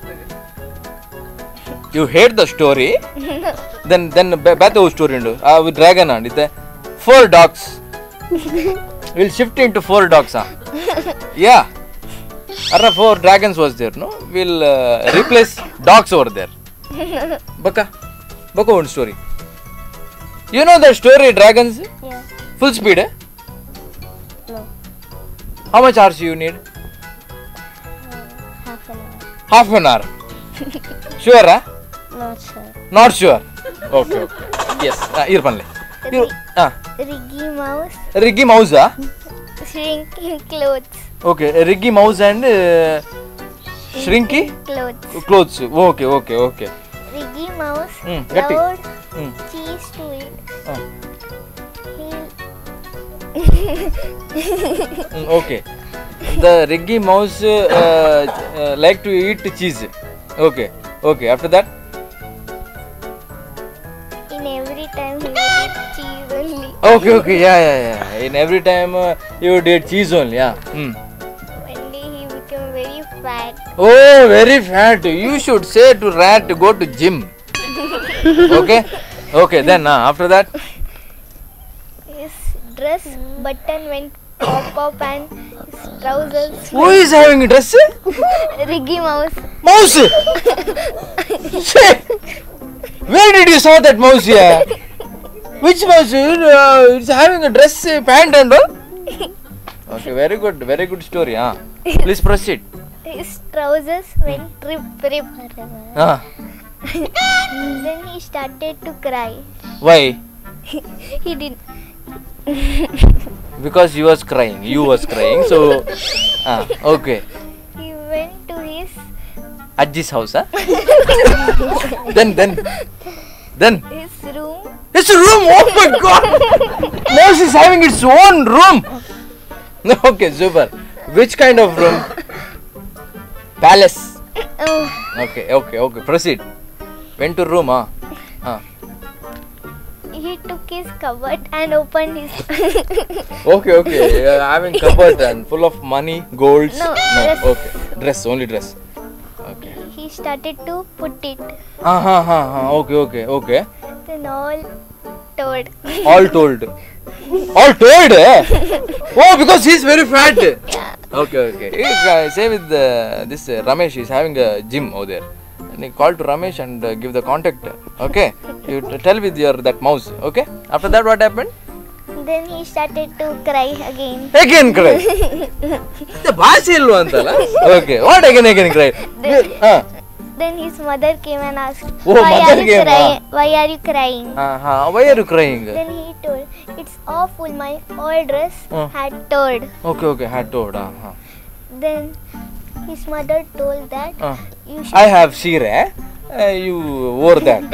you hate the story then then ಬೇತೆ ಸ್ಟೋರಿ ಉಂಡು ಆ ಡ್ರ್ಯಾಗನ್ ಅಂಡಿತ್ತೆ four dogs will shift into four dogs yeah ಅರ four dragons was there no will replace dogs over there ಬಕ್ಕ ಬಕ್ಕ ಒಂದು story you know the story dragons Yeah. Full speed No. How much hours you need Half an hour. Half an hour ಶೂರಾ Not sure. Not sure okay okay yes ಇರ್ ಬನ್ಲೆ ಹಾಂ Riggy Mouse ರಿಗ್ಗಿ ಮೌಸಾ shrinking clothes. Okay Riggy Mouse and shrinking Clothes. ಕ್ಲೋತ್ಸ್ ಓಕೆ ಓಕೆ ಓಕೆ Riggy Mouse Hmm, ಗಟ್ಟಿ. allowed ಹ್ಞೂ cheese to eat. ಹಾಂ He okay the Riggy Mouse like to eat cheese okay okay after that in every time he would eat cheese only. Okay okay yeah yeah yeah in every time you date cheese only yeah ಹ್ಞೂ One day he became very fat. Oh very fat you should say to rat to go to gym okay okay then after that His dress button went pop up and his trousers. Who is having dress Riggy Mouse. Mouse where did you saw that mouse yeah which mouse it's having a dress pant and okay very good very good story ಹಾ please proceed His trousers went rip rip. ಹಾ then he started to cry. Why He did. Because you was crying you was crying so ಹಾಂ okay He went to his ಅಜ್ಜಿಸ್ ಹೌಸಾ then then then his room. It's a room. Oh my god. Mouse is having its own room. Okay, super. Which kind of room? Palace. Oh, Okay, okay, okay. Proceed. Went to room, huh? Huh. he took his cupboard and opened his. Okay, okay. Uh, having cupboard and full of money, golds. No, dress. Okay. Dress, only dress. Okay. he started to put it. Ah, ha, ha, ha. Okay, okay, okay. Then all told. All told. All told? Eh? Oh, because he's very fat. Okay, okay. You guys say with uh, this uh, Ramesh, he's having a gym over there. And you call to Ramesh and uh, give the contact. Okay. You t- tell with your that mouse. Okay. After that, what happened? Then he started to cry again. Again cry. the ಭಾಷೆ ಇಲ್ವಾ ಅಂತಲ್ಲ okay what again again cry ಹಾ Then his mother came and asked, Oh, "Why mother are you came, crying? Why are you crying?" ಹಾ ಹಾ why are you crying Then he told, "It's awful. My old dress Oh. had torn." Okay okay had ಟೋಡ್ ಹಾ ಹಾ Then his mother told that ಹಾ you ಐ should ಹ್ಯಾವ್ ಸೀರೆ you or that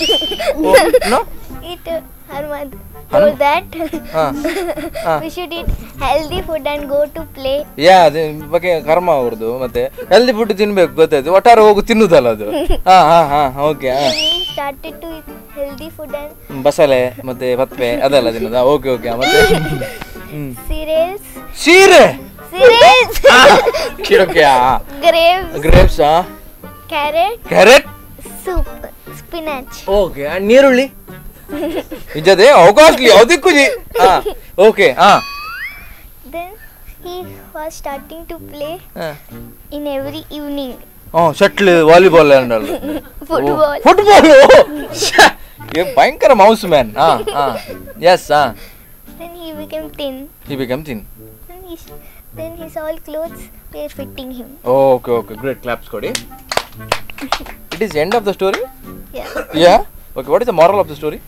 no eat. uh, Her mother told that ಹಾ ಹಾ we should eat healthy food and go to play. ಯಾ ಅದೇ ಬಗ್ಗೆ ಕರ್ಮ ಅವ್ರದ್ದು ಮತ್ತೆ ಹೆಲ್ದಿ ಫುಡ್ ತಿನ್ಬೇಕು ಗೊತ್ತಾಯ್ತು ಒಟ್ಟಾರೆ ಹೋಗು ತಿನ್ನುದಲ್ಲ ಅದು ಹಾ ಹಾ ಹಾ okay Then he started to eat healthy food and ಬಸಳೆ ಮತ್ತೆ ಪತ್ವೆ ಅದೆಲ್ಲ ತಿನ್ನೋದಾ ಓಕೆ ಓಕೆ ಮತ್ತೆ ಹ್ಮ್ cereals. ಸೀರೆ Cereals! Okay Grapes, grapes carrot, carrot soup, spinach. Okay ನೀರುಳ್ಳಿ ನಿಜದೇ ಅವಕಾಶಲಿ ಯಾವುದಕ್ಕೂ ಜಿ ಹಾ ಓಕೆ ಹಾ Then he was starting to play ಹಾ in every evening. ಹ್ಞೂ ಶಟ್ಲ್ ವಾಲಿಬಾಲ್ ಆಡಲ್ಲ Football. ಫುಟ್ಬಾಲ್ ಭಯಂಕರ ಮೌಸ್ ಮ್ಯಾನ್ ಹಾ ಹಾ ಎಸ್ ಹಾ Then he became thin. He become thin Then his, then his all clothes were fitting him. Okay okay great claps ಕೊಡಿ it is end of the story Yeah. Yeah okay what is the moral of the story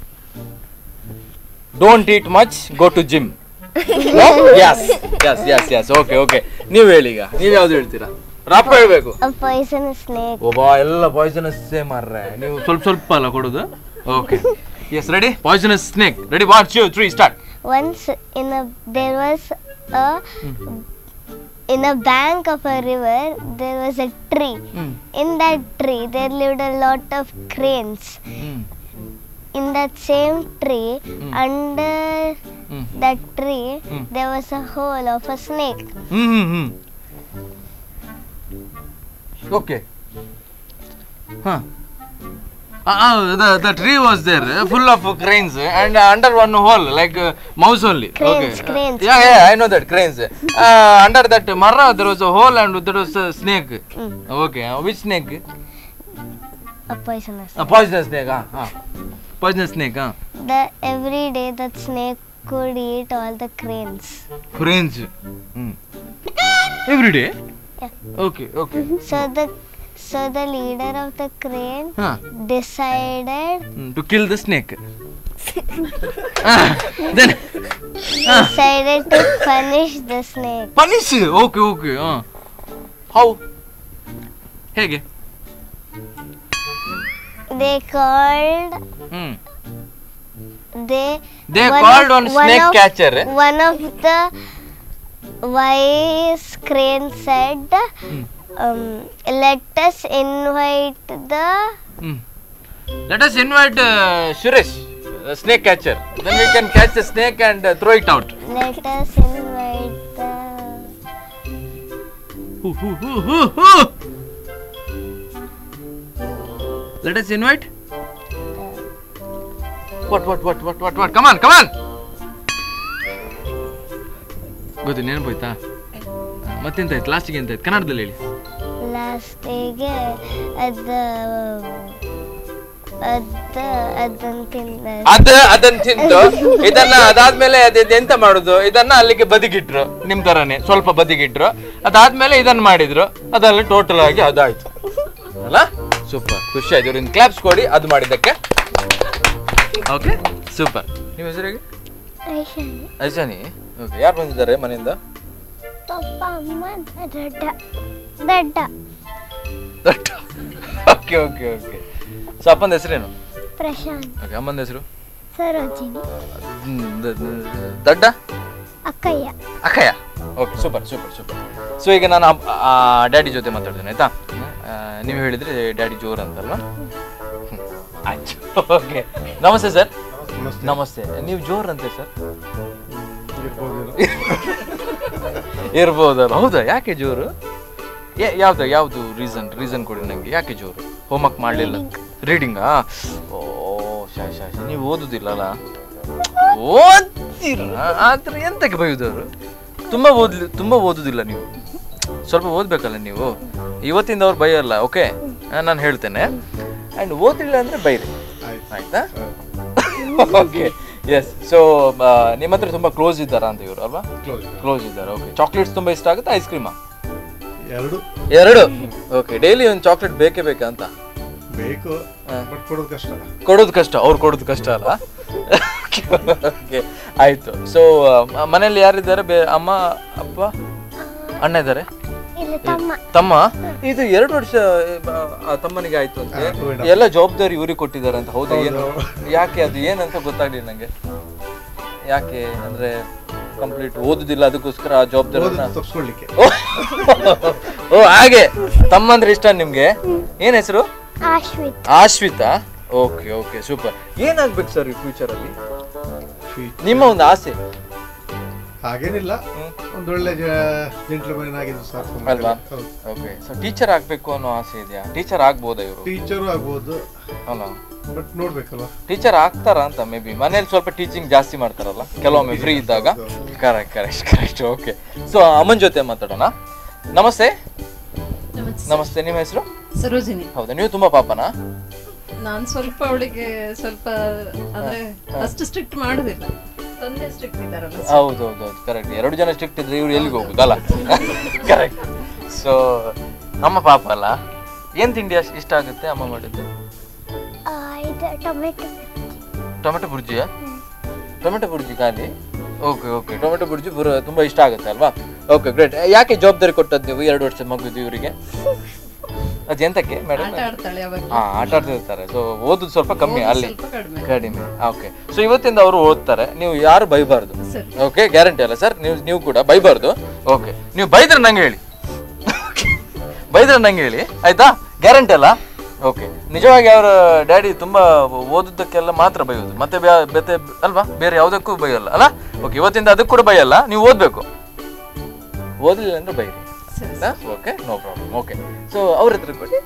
don't eat much go to gym yes yes yes yes okay okay ನೀವು ಹೇಳಿ ಈಗ ನೀವು ಯಾವ್ದು ಹೇಳ್ತೀರಾ ರಪ್ಪ ಹೇಳ್ಬೇಕು A poisonous snake. ಒಬ್ಬ ಎಲ್ಲ ಪಾಯ್ಸನಸ್ ಮಾರ್ರೆ ನೀವು ಸ್ವಲ್ಪ ಸ್ವಲ್ಪ ಅಲ್ಲ ಕೊಡೋದು okay yes ready poisonous snake ready what two three start Once in a there was a in a bank of a river there was a tree. In that tree there lived a lot of cranes. In that same tree, under that tree, there was a hole of a snake. Hmm hmm hmm okay ಹಾ the the tree was there uh, full of uh, cranes uh, and uh, under one hole like uh, mouse only Cranes, okay cranes, yeah yeah i know that cranes uh, under that mara there was a hole and there was a snake Mm. okay uh, which snake A poisonous. uh, poisonous snake ah ah poisonous snake ah The every day that snake could eat all the cranes. cranes mm. every day Yeah. okay okay So the so the leader of the crane huh decided mm, to kill the snake ah, then decided to punish the snake. Punish okay okay ಹಾಂ ಹೌ ಹೇಗೆ They called hmm they They one called of- on snake of- catcher. One of the wise crane said, um, "Let us invite the hmm let us invite Suresh snake catcher then we can catch the snake and throw it out let us invite the let us invite what what what what what what come on come on ಗೊತ್ತು ನೆನಪೋಯ್ತಾ ಮತ್ತೆಂತ ಆಯ್ತು ಲಾಸ್ಟಿಗೆ ಎಂತ ಆಯ್ತು ಕನ್ನಡದಲ್ಲಿ ಹೇಳಿ ಲಾಸ್ಟಿಗೆ ಅದ ಅದ ಅದನ್ನ ತಿಂದ ಅದ ಅದನ್ನ ತಿಂದು ಇದನ್ನ ಅದಾದ್ಮೇಲೆ ಅದ್ ಇದ್ ಎಂತ ಮಾಡುದು ಇದನ್ನ ಅಲ್ಲಿಗೆ ಬದಿಗಿಟ್ರು ನಿಮ್ ತರನೇ ಸ್ವಲ್ಪ ಬದಿಗಿಟ್ರು ಅದಾದ್ಮೇಲೆ ಇದನ್ನ ಮಾಡಿದ್ರು ಅದೆಲ್ಲ ಟೋಟಲ್ ಆಗಿ ಅದಾಯ್ತು ಅಲ್ಲ ಸೂಪರ್ ಖುಷಿ ಆಯ್ತು ಇವ್ರಿಂದ ಕ್ಲಾಪ್ಸ್ ಕೊಡಿ ಅದು ಮಾಡಿದ್ದಕ್ಕೆ ಓಕೆ ಸೂಪರ್ ನಿಮ್ಮ ಹೆಸರಿಗೆ ಐಶಾನಿ ಓಕೆ ಯಾರು ಬಂದಿದ್ದಾರೆ ಮನೆಯಿಂದ ಪಪ್ಪ ಅಮ್ಮ ದೊಡ್ಡ ದೊಡ್ಡ ಓಕೆ ಓಕೆ ಓಕೆ ಸೊ ಅಪ್ಪನ ಹೆಸರೇನು ಪ್ರಶಾಂತ್ ಓಕೆ ಅಮ್ಮನ ಹೆಸರು ಸರೋಜಿನಿ ಹ್ಮ್, ದ- ದ- ದಡ್ಡ ಅಕ್ಕಯ್ಯ ಅಕ್ಕಯ್ಯ okay super super super so ಈಗ ನಾನು ಡ್ಯಾಡಿ ಜೊತೆ ಮಾತಾಡ್ತೇನೆ ಆಯ್ತಾ ಆ, ನೀವು ಹೇಳಿದ್ರೆ ಡ್ಯಾಡಿ ಜೋರ್ ಅಂತಲ್ವಾ ಹ್ಮ್. ಆಯ್ತು ಓಕೆ ನಮಸ್ತೆ ಸರ್ ನಮಸ್ತೆ ನೀವು ಜೋರ್ ಅಂತೆ ಸರ್ ಇರ್ಬೋದಲ್ಲ ಹೌದಾ ಯಾಕೆ ಜೋರು ಯಾ- ಯಾವ್ದು ಯಾವ್ದು ರೀಸನ್ ರೀಸನ್ ಕೊಡಿ ನನಗೆ ಯಾಕೆ ಜೋರು ಹೋಮ್ವರ್ಕ್ ಮಾಡಲಿಲ್ಲ ರೀಡಿಂಗಾ ಓ ಶಾ ಶಾ ಶಾ. ನೀವು ಓದುದಿಲ್ಲಲ್ಲ ಓದ್ತೀರ ಆದ್ರೆ ಎಂತಕ್ಕೆ ಬೈಯೋದವರು ತುಂಬ ಓದ್ಲಿ ತುಂಬ ಓದುದಿಲ್ಲ ನೀವು ಸ್ವಲ್ಪ ಓದ್ಬೇಕಲ್ಲ ನೀವು ಇವತ್ತಿಂದ ಅವ್ರು ಬೈಯಲ್ಲ ಓಕೆ ನಾನು ಹೇಳ್ತೇನೆ ಆ್ಯಂಡ್ ಓದಿಲ್ಲ ಅಂದರೆ ಬೈರಿ ಆಯ್ತಾ ಓಕೆ ಎಸ್ ಸೊ ನಿಮ್ಮ ಹತ್ರ ತುಂಬ ಕ್ಲೋಸ್ ಇದ್ದಾರಾ ಅಂತ ಇವರು ಅಲ್ವಾ ಕ್ಲೋಸ್ ಇದ್ದಾರೆ ಓಕೆ ಚಾಕ್ಲೇಟ್ಸ್ ತುಂಬ ಇಷ್ಟ ಆಗುತ್ತೆ ಐಸ್ ಕ್ರೀಮಾ ಎರಡು ಎರಡು ಓಕೆ ಡೈಲಿ ಒಂದು ಚಾಕ್ಲೇಟ್ ಬೇಕೇ ಬೇಕಾ ಅಂತ ಬೇಕು ಬಟ್ ಕೊಡೋದು ಕಷ್ಟ ಕೊಡೋದು ಕಷ್ಟ ಅವ್ರು ಕೊಡೋದು ಕಷ್ಟ ಅಲ್ಲ ಓಕೆ ಆಯ್ತು ಸೊ ಮನೇಲಿ ಯಾರಿದ್ದಾರೆ ಬೇ ಅಮ್ಮ ಅಪ್ಪ ಅಣ್ಣ ಇದ್ದಾರೆ ಇಲ್ಲ ತಮ್ಮ ತಮ್ಮ ಇದು ಎರಡು ವರ್ಷ ಆ, ಆ ತಮ್ಮನಿಗೆ ಆಯ್ತು ಅಂತ ಹಾ, two and a ಎಲ್ಲ ಜವಾಬ್ದಾರಿ ಇವ್ರಿಗೆ ಕೊಟ್ಟಿದ್ದಾರೆ ಅಂತ ಹೌದಾ ಏನು ಯಾಕೆ ಅದು ಏನಂತ ಗೊತ್ತಾಗ್ಲಿಲ್ಲ ನಂಗೆ ಯಾಕೆ ಅಂದ್ರೆ ಕಂಪ್ಲೀಟ್ ಓದುದಿಲ್ಲ ಅದಕ್ಕೋಸ್ಕರ ಆ ಜವಾಬ್ದಾರಿನ ಓದೋದು ತಪ್ಪಿಸ್ಕೊಳ್ಲಿಕ್ಕೆ ಓ ಹಾಗೆ ತಮ್ಮ ಅಂದ್ರೆ ಇಷ್ಟ ನಿಮ್ಗೆ ಏನ್ ಹೆಸರು Ashwith Ashwitha okay okay super ಏನಾಗ್ಬೇಕು ಸರ್ ಈ ಫ್ಯೂಚರ್ ಅಲ್ಲಿ Sweet. ನಿಮ್ಮ ಒಂದು ಆಸೆ ಹಾಗೇನಿಲ್ಲ ಒಂದೊಳ್ಳೆ ಜೆಂಟ್ಲ್ಮನ್ ಆಗಿದ್ದು ಸಾಕು ಅಲ್ವಾ ಓಕೆ ಸೊ ಟೀಚರ್ ಆಗ್ಬೇಕು ಅನ್ನೋ ಆಸೆ ಇದೆಯಾ ಟೀಚರ್ ಆಗ್ಬೋದಾ ಇವರು ಟೀಚರು ಆಗ್ಬೋದು ಅಲ್ಲ ಬಟ್ ನೋಡ್ಬೇಕಲ್ವಾ ಟೀಚರ್ ಆಗ್ತಾರ ಅಂತ ಮೇ ಬಿ ಮನೇಲಿ ಸ್ವಲ್ಪ ಟೀಚಿಂಗ್ ಜಾಸ್ತಿ ಮಾಡ್ತಾರಲ್ಲ ಕೆಲವೊಮ್ಮೆ ಫ್ರೀ ಇದ್ದಾಗ correct correct correct okay so ಅಮ್ಮನ ಜೊತೆ ಮಾತಾಡೋಣ ನಮಸ್ತೆ ನಮಸ್ತೆ ನಿಮ್ಮ ಹೆಸರು ಸರೋಜಿನಿ ಹೌದಾ ನೀವು ತುಂಬಾ ಪಾಪನಾ ನಾನು ಸ್ವಲ್ಪ ಅವಳಿಗೆ ಸ್ವಲ್ಪ ಅಂದ್ರೆ ಅಷ್ಟು ಸ್ಟ್ರಿಕ್ಟ್ ಮಾಡುದಿಲ್ಲ ತಂದೆ ಸ್ಟ್ರಿಕ್ಟ್ ಇದ್ದಾರಲ್ಲ ಹೌದು ಹೌದು ಹೌದು ಕರೆಕ್ಟ್ ಎರಡು ಜನ ಸ್ಟ್ರಿಕ್ಟ್ ಇದ್ರೆ ಇವ್ರು ಎಲ್ಲಿಗೆ ಹೋಗುದು ಅಲ್ಲ ಕರೆಕ್ಟ್ ಸೊ ಅಮ್ಮ ಪಾಪ ಅಲ್ಲ ಏನ್ ತಿಂಡಿ ಅಷ್ಟ್ ಇಷ್ಟ ಆಗುತ್ತೆ ಅಮ್ಮ ಮಾಡಿದ್ದು ಆ, ಇದು ಟೊಮೆಟೊ ಟೊಮೆಟೊ ಬುರ್ಜಿಯಾ ಟೊಮೆಟೊ ಬುರ್ಜಿ ಖಾಲಿ ಓಕೆ ಓಕೆ ಟೊಮೆಟೊ ಬುರ್ಜಿ ಬುರ ತುಂಬಾ ಇಷ್ಟ ಆಗುತ್ತೆ ಅಲ್ವಾ ಓಕೆ ಗ್ರೇಟ್ ಯಾಕೆ ಜವಾಬ್ದಾರಿ ಕೊಟ್ಟದ್ದು ನೀವು ಎರಡು ವರ್ಷದ ಮಗುದು ಇವರಿಗೆ ಅದು ಎಂತಕ್ಕೆ ಮೇಡಮ್ ಆಟ ಆಡ್ತಾಳೆ ಅವಾಗ ಹಾ ಆಟ ಆಡ್ತಿರ್ತಾರೆ ಸೊ ಓದುದು ಸ್ವಲ್ಪ ಕಮ್ಮಿ ಅಲ್ಲಿ ಸ್ವಲ್ಪ ಕಡಿಮೆ ಕಡಿಮೆ ಓಕೆ ಸೊ ಇವತ್ತಿಂದ ಅವರು ಓದ್ತಾರೆ ನೀವು ಯಾರು ಬೈಬಾರ್ದು ಸರಿ. ಓಕೆ ಗ್ಯಾರಂಟಿ ಅಲ್ಲ ಸರ್ ನೀವು ನೀವು ಕೂಡ ಬೈಬಾರ್ದು ಓಕೆ ನೀವು ಬೈದ್ರೆ ನಂಗೆ ಹೇಳಿ ಬೈದ್ರೆ ನಂಗೆ ಹೇಳಿ ಆಯ್ತಾ ಗ್ಯಾರಂಟಿ ಅಲ್ಲ ಓಕೆ ನಿಜವಾಗಿ ಅವರ ಡ್ಯಾಡಿ ತುಂಬಾ ಓದುದಕ್ಕೆಲ್ಲ ಮಾತ್ರ ಬೈಯೋದು ಮತ್ತೆ ಬ್ಯಾ- ಬೇತೆ ಅಲ್ವಾ ಬೇರೆ ಯಾವುದಕ್ಕೂ ಬೈಯಲ್ಲ ಅಲ್ಲ ಓಕೆ ಇವತ್ತಿಂದ ಅದಕ್ಕೆ ಕೂಡ ಬೈಯಲ್ಲ ನೀವು ಓದ್ಬೇಕು ಓದಲಿಲ್ಲ ಅಂದ್ರೆ ಬೈರಿ okay no problem okay so ಅವ್ರ ಹತ್ರ ಕೊಡಿ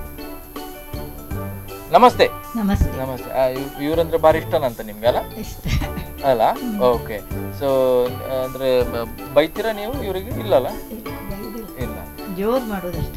ನಮಸ್ತೆ ನಮಸ್ತೆ ನಮಸ್ತೆ ಆ, ಇವ್- ಇವ್ರಂದ್ರೆ ಭಾರಿ ಇಷ್ಟನಾ ಅಂತ ನಿಮ್ಗೆ ಅಲ್ಲ ಇಷ್ಟ ಅಲ್ಲ ಓಕೆ ಸೊ ಅಂದ್ರೆ ಬ- ಬೈತೀರಾ ನೀವು ಇವರಿಗೆ ಇಲ್ಲಲ್ಲ ಇಲ್ಲ ಜೋರ್ ಮಾಡೋದಷ್ಟೇ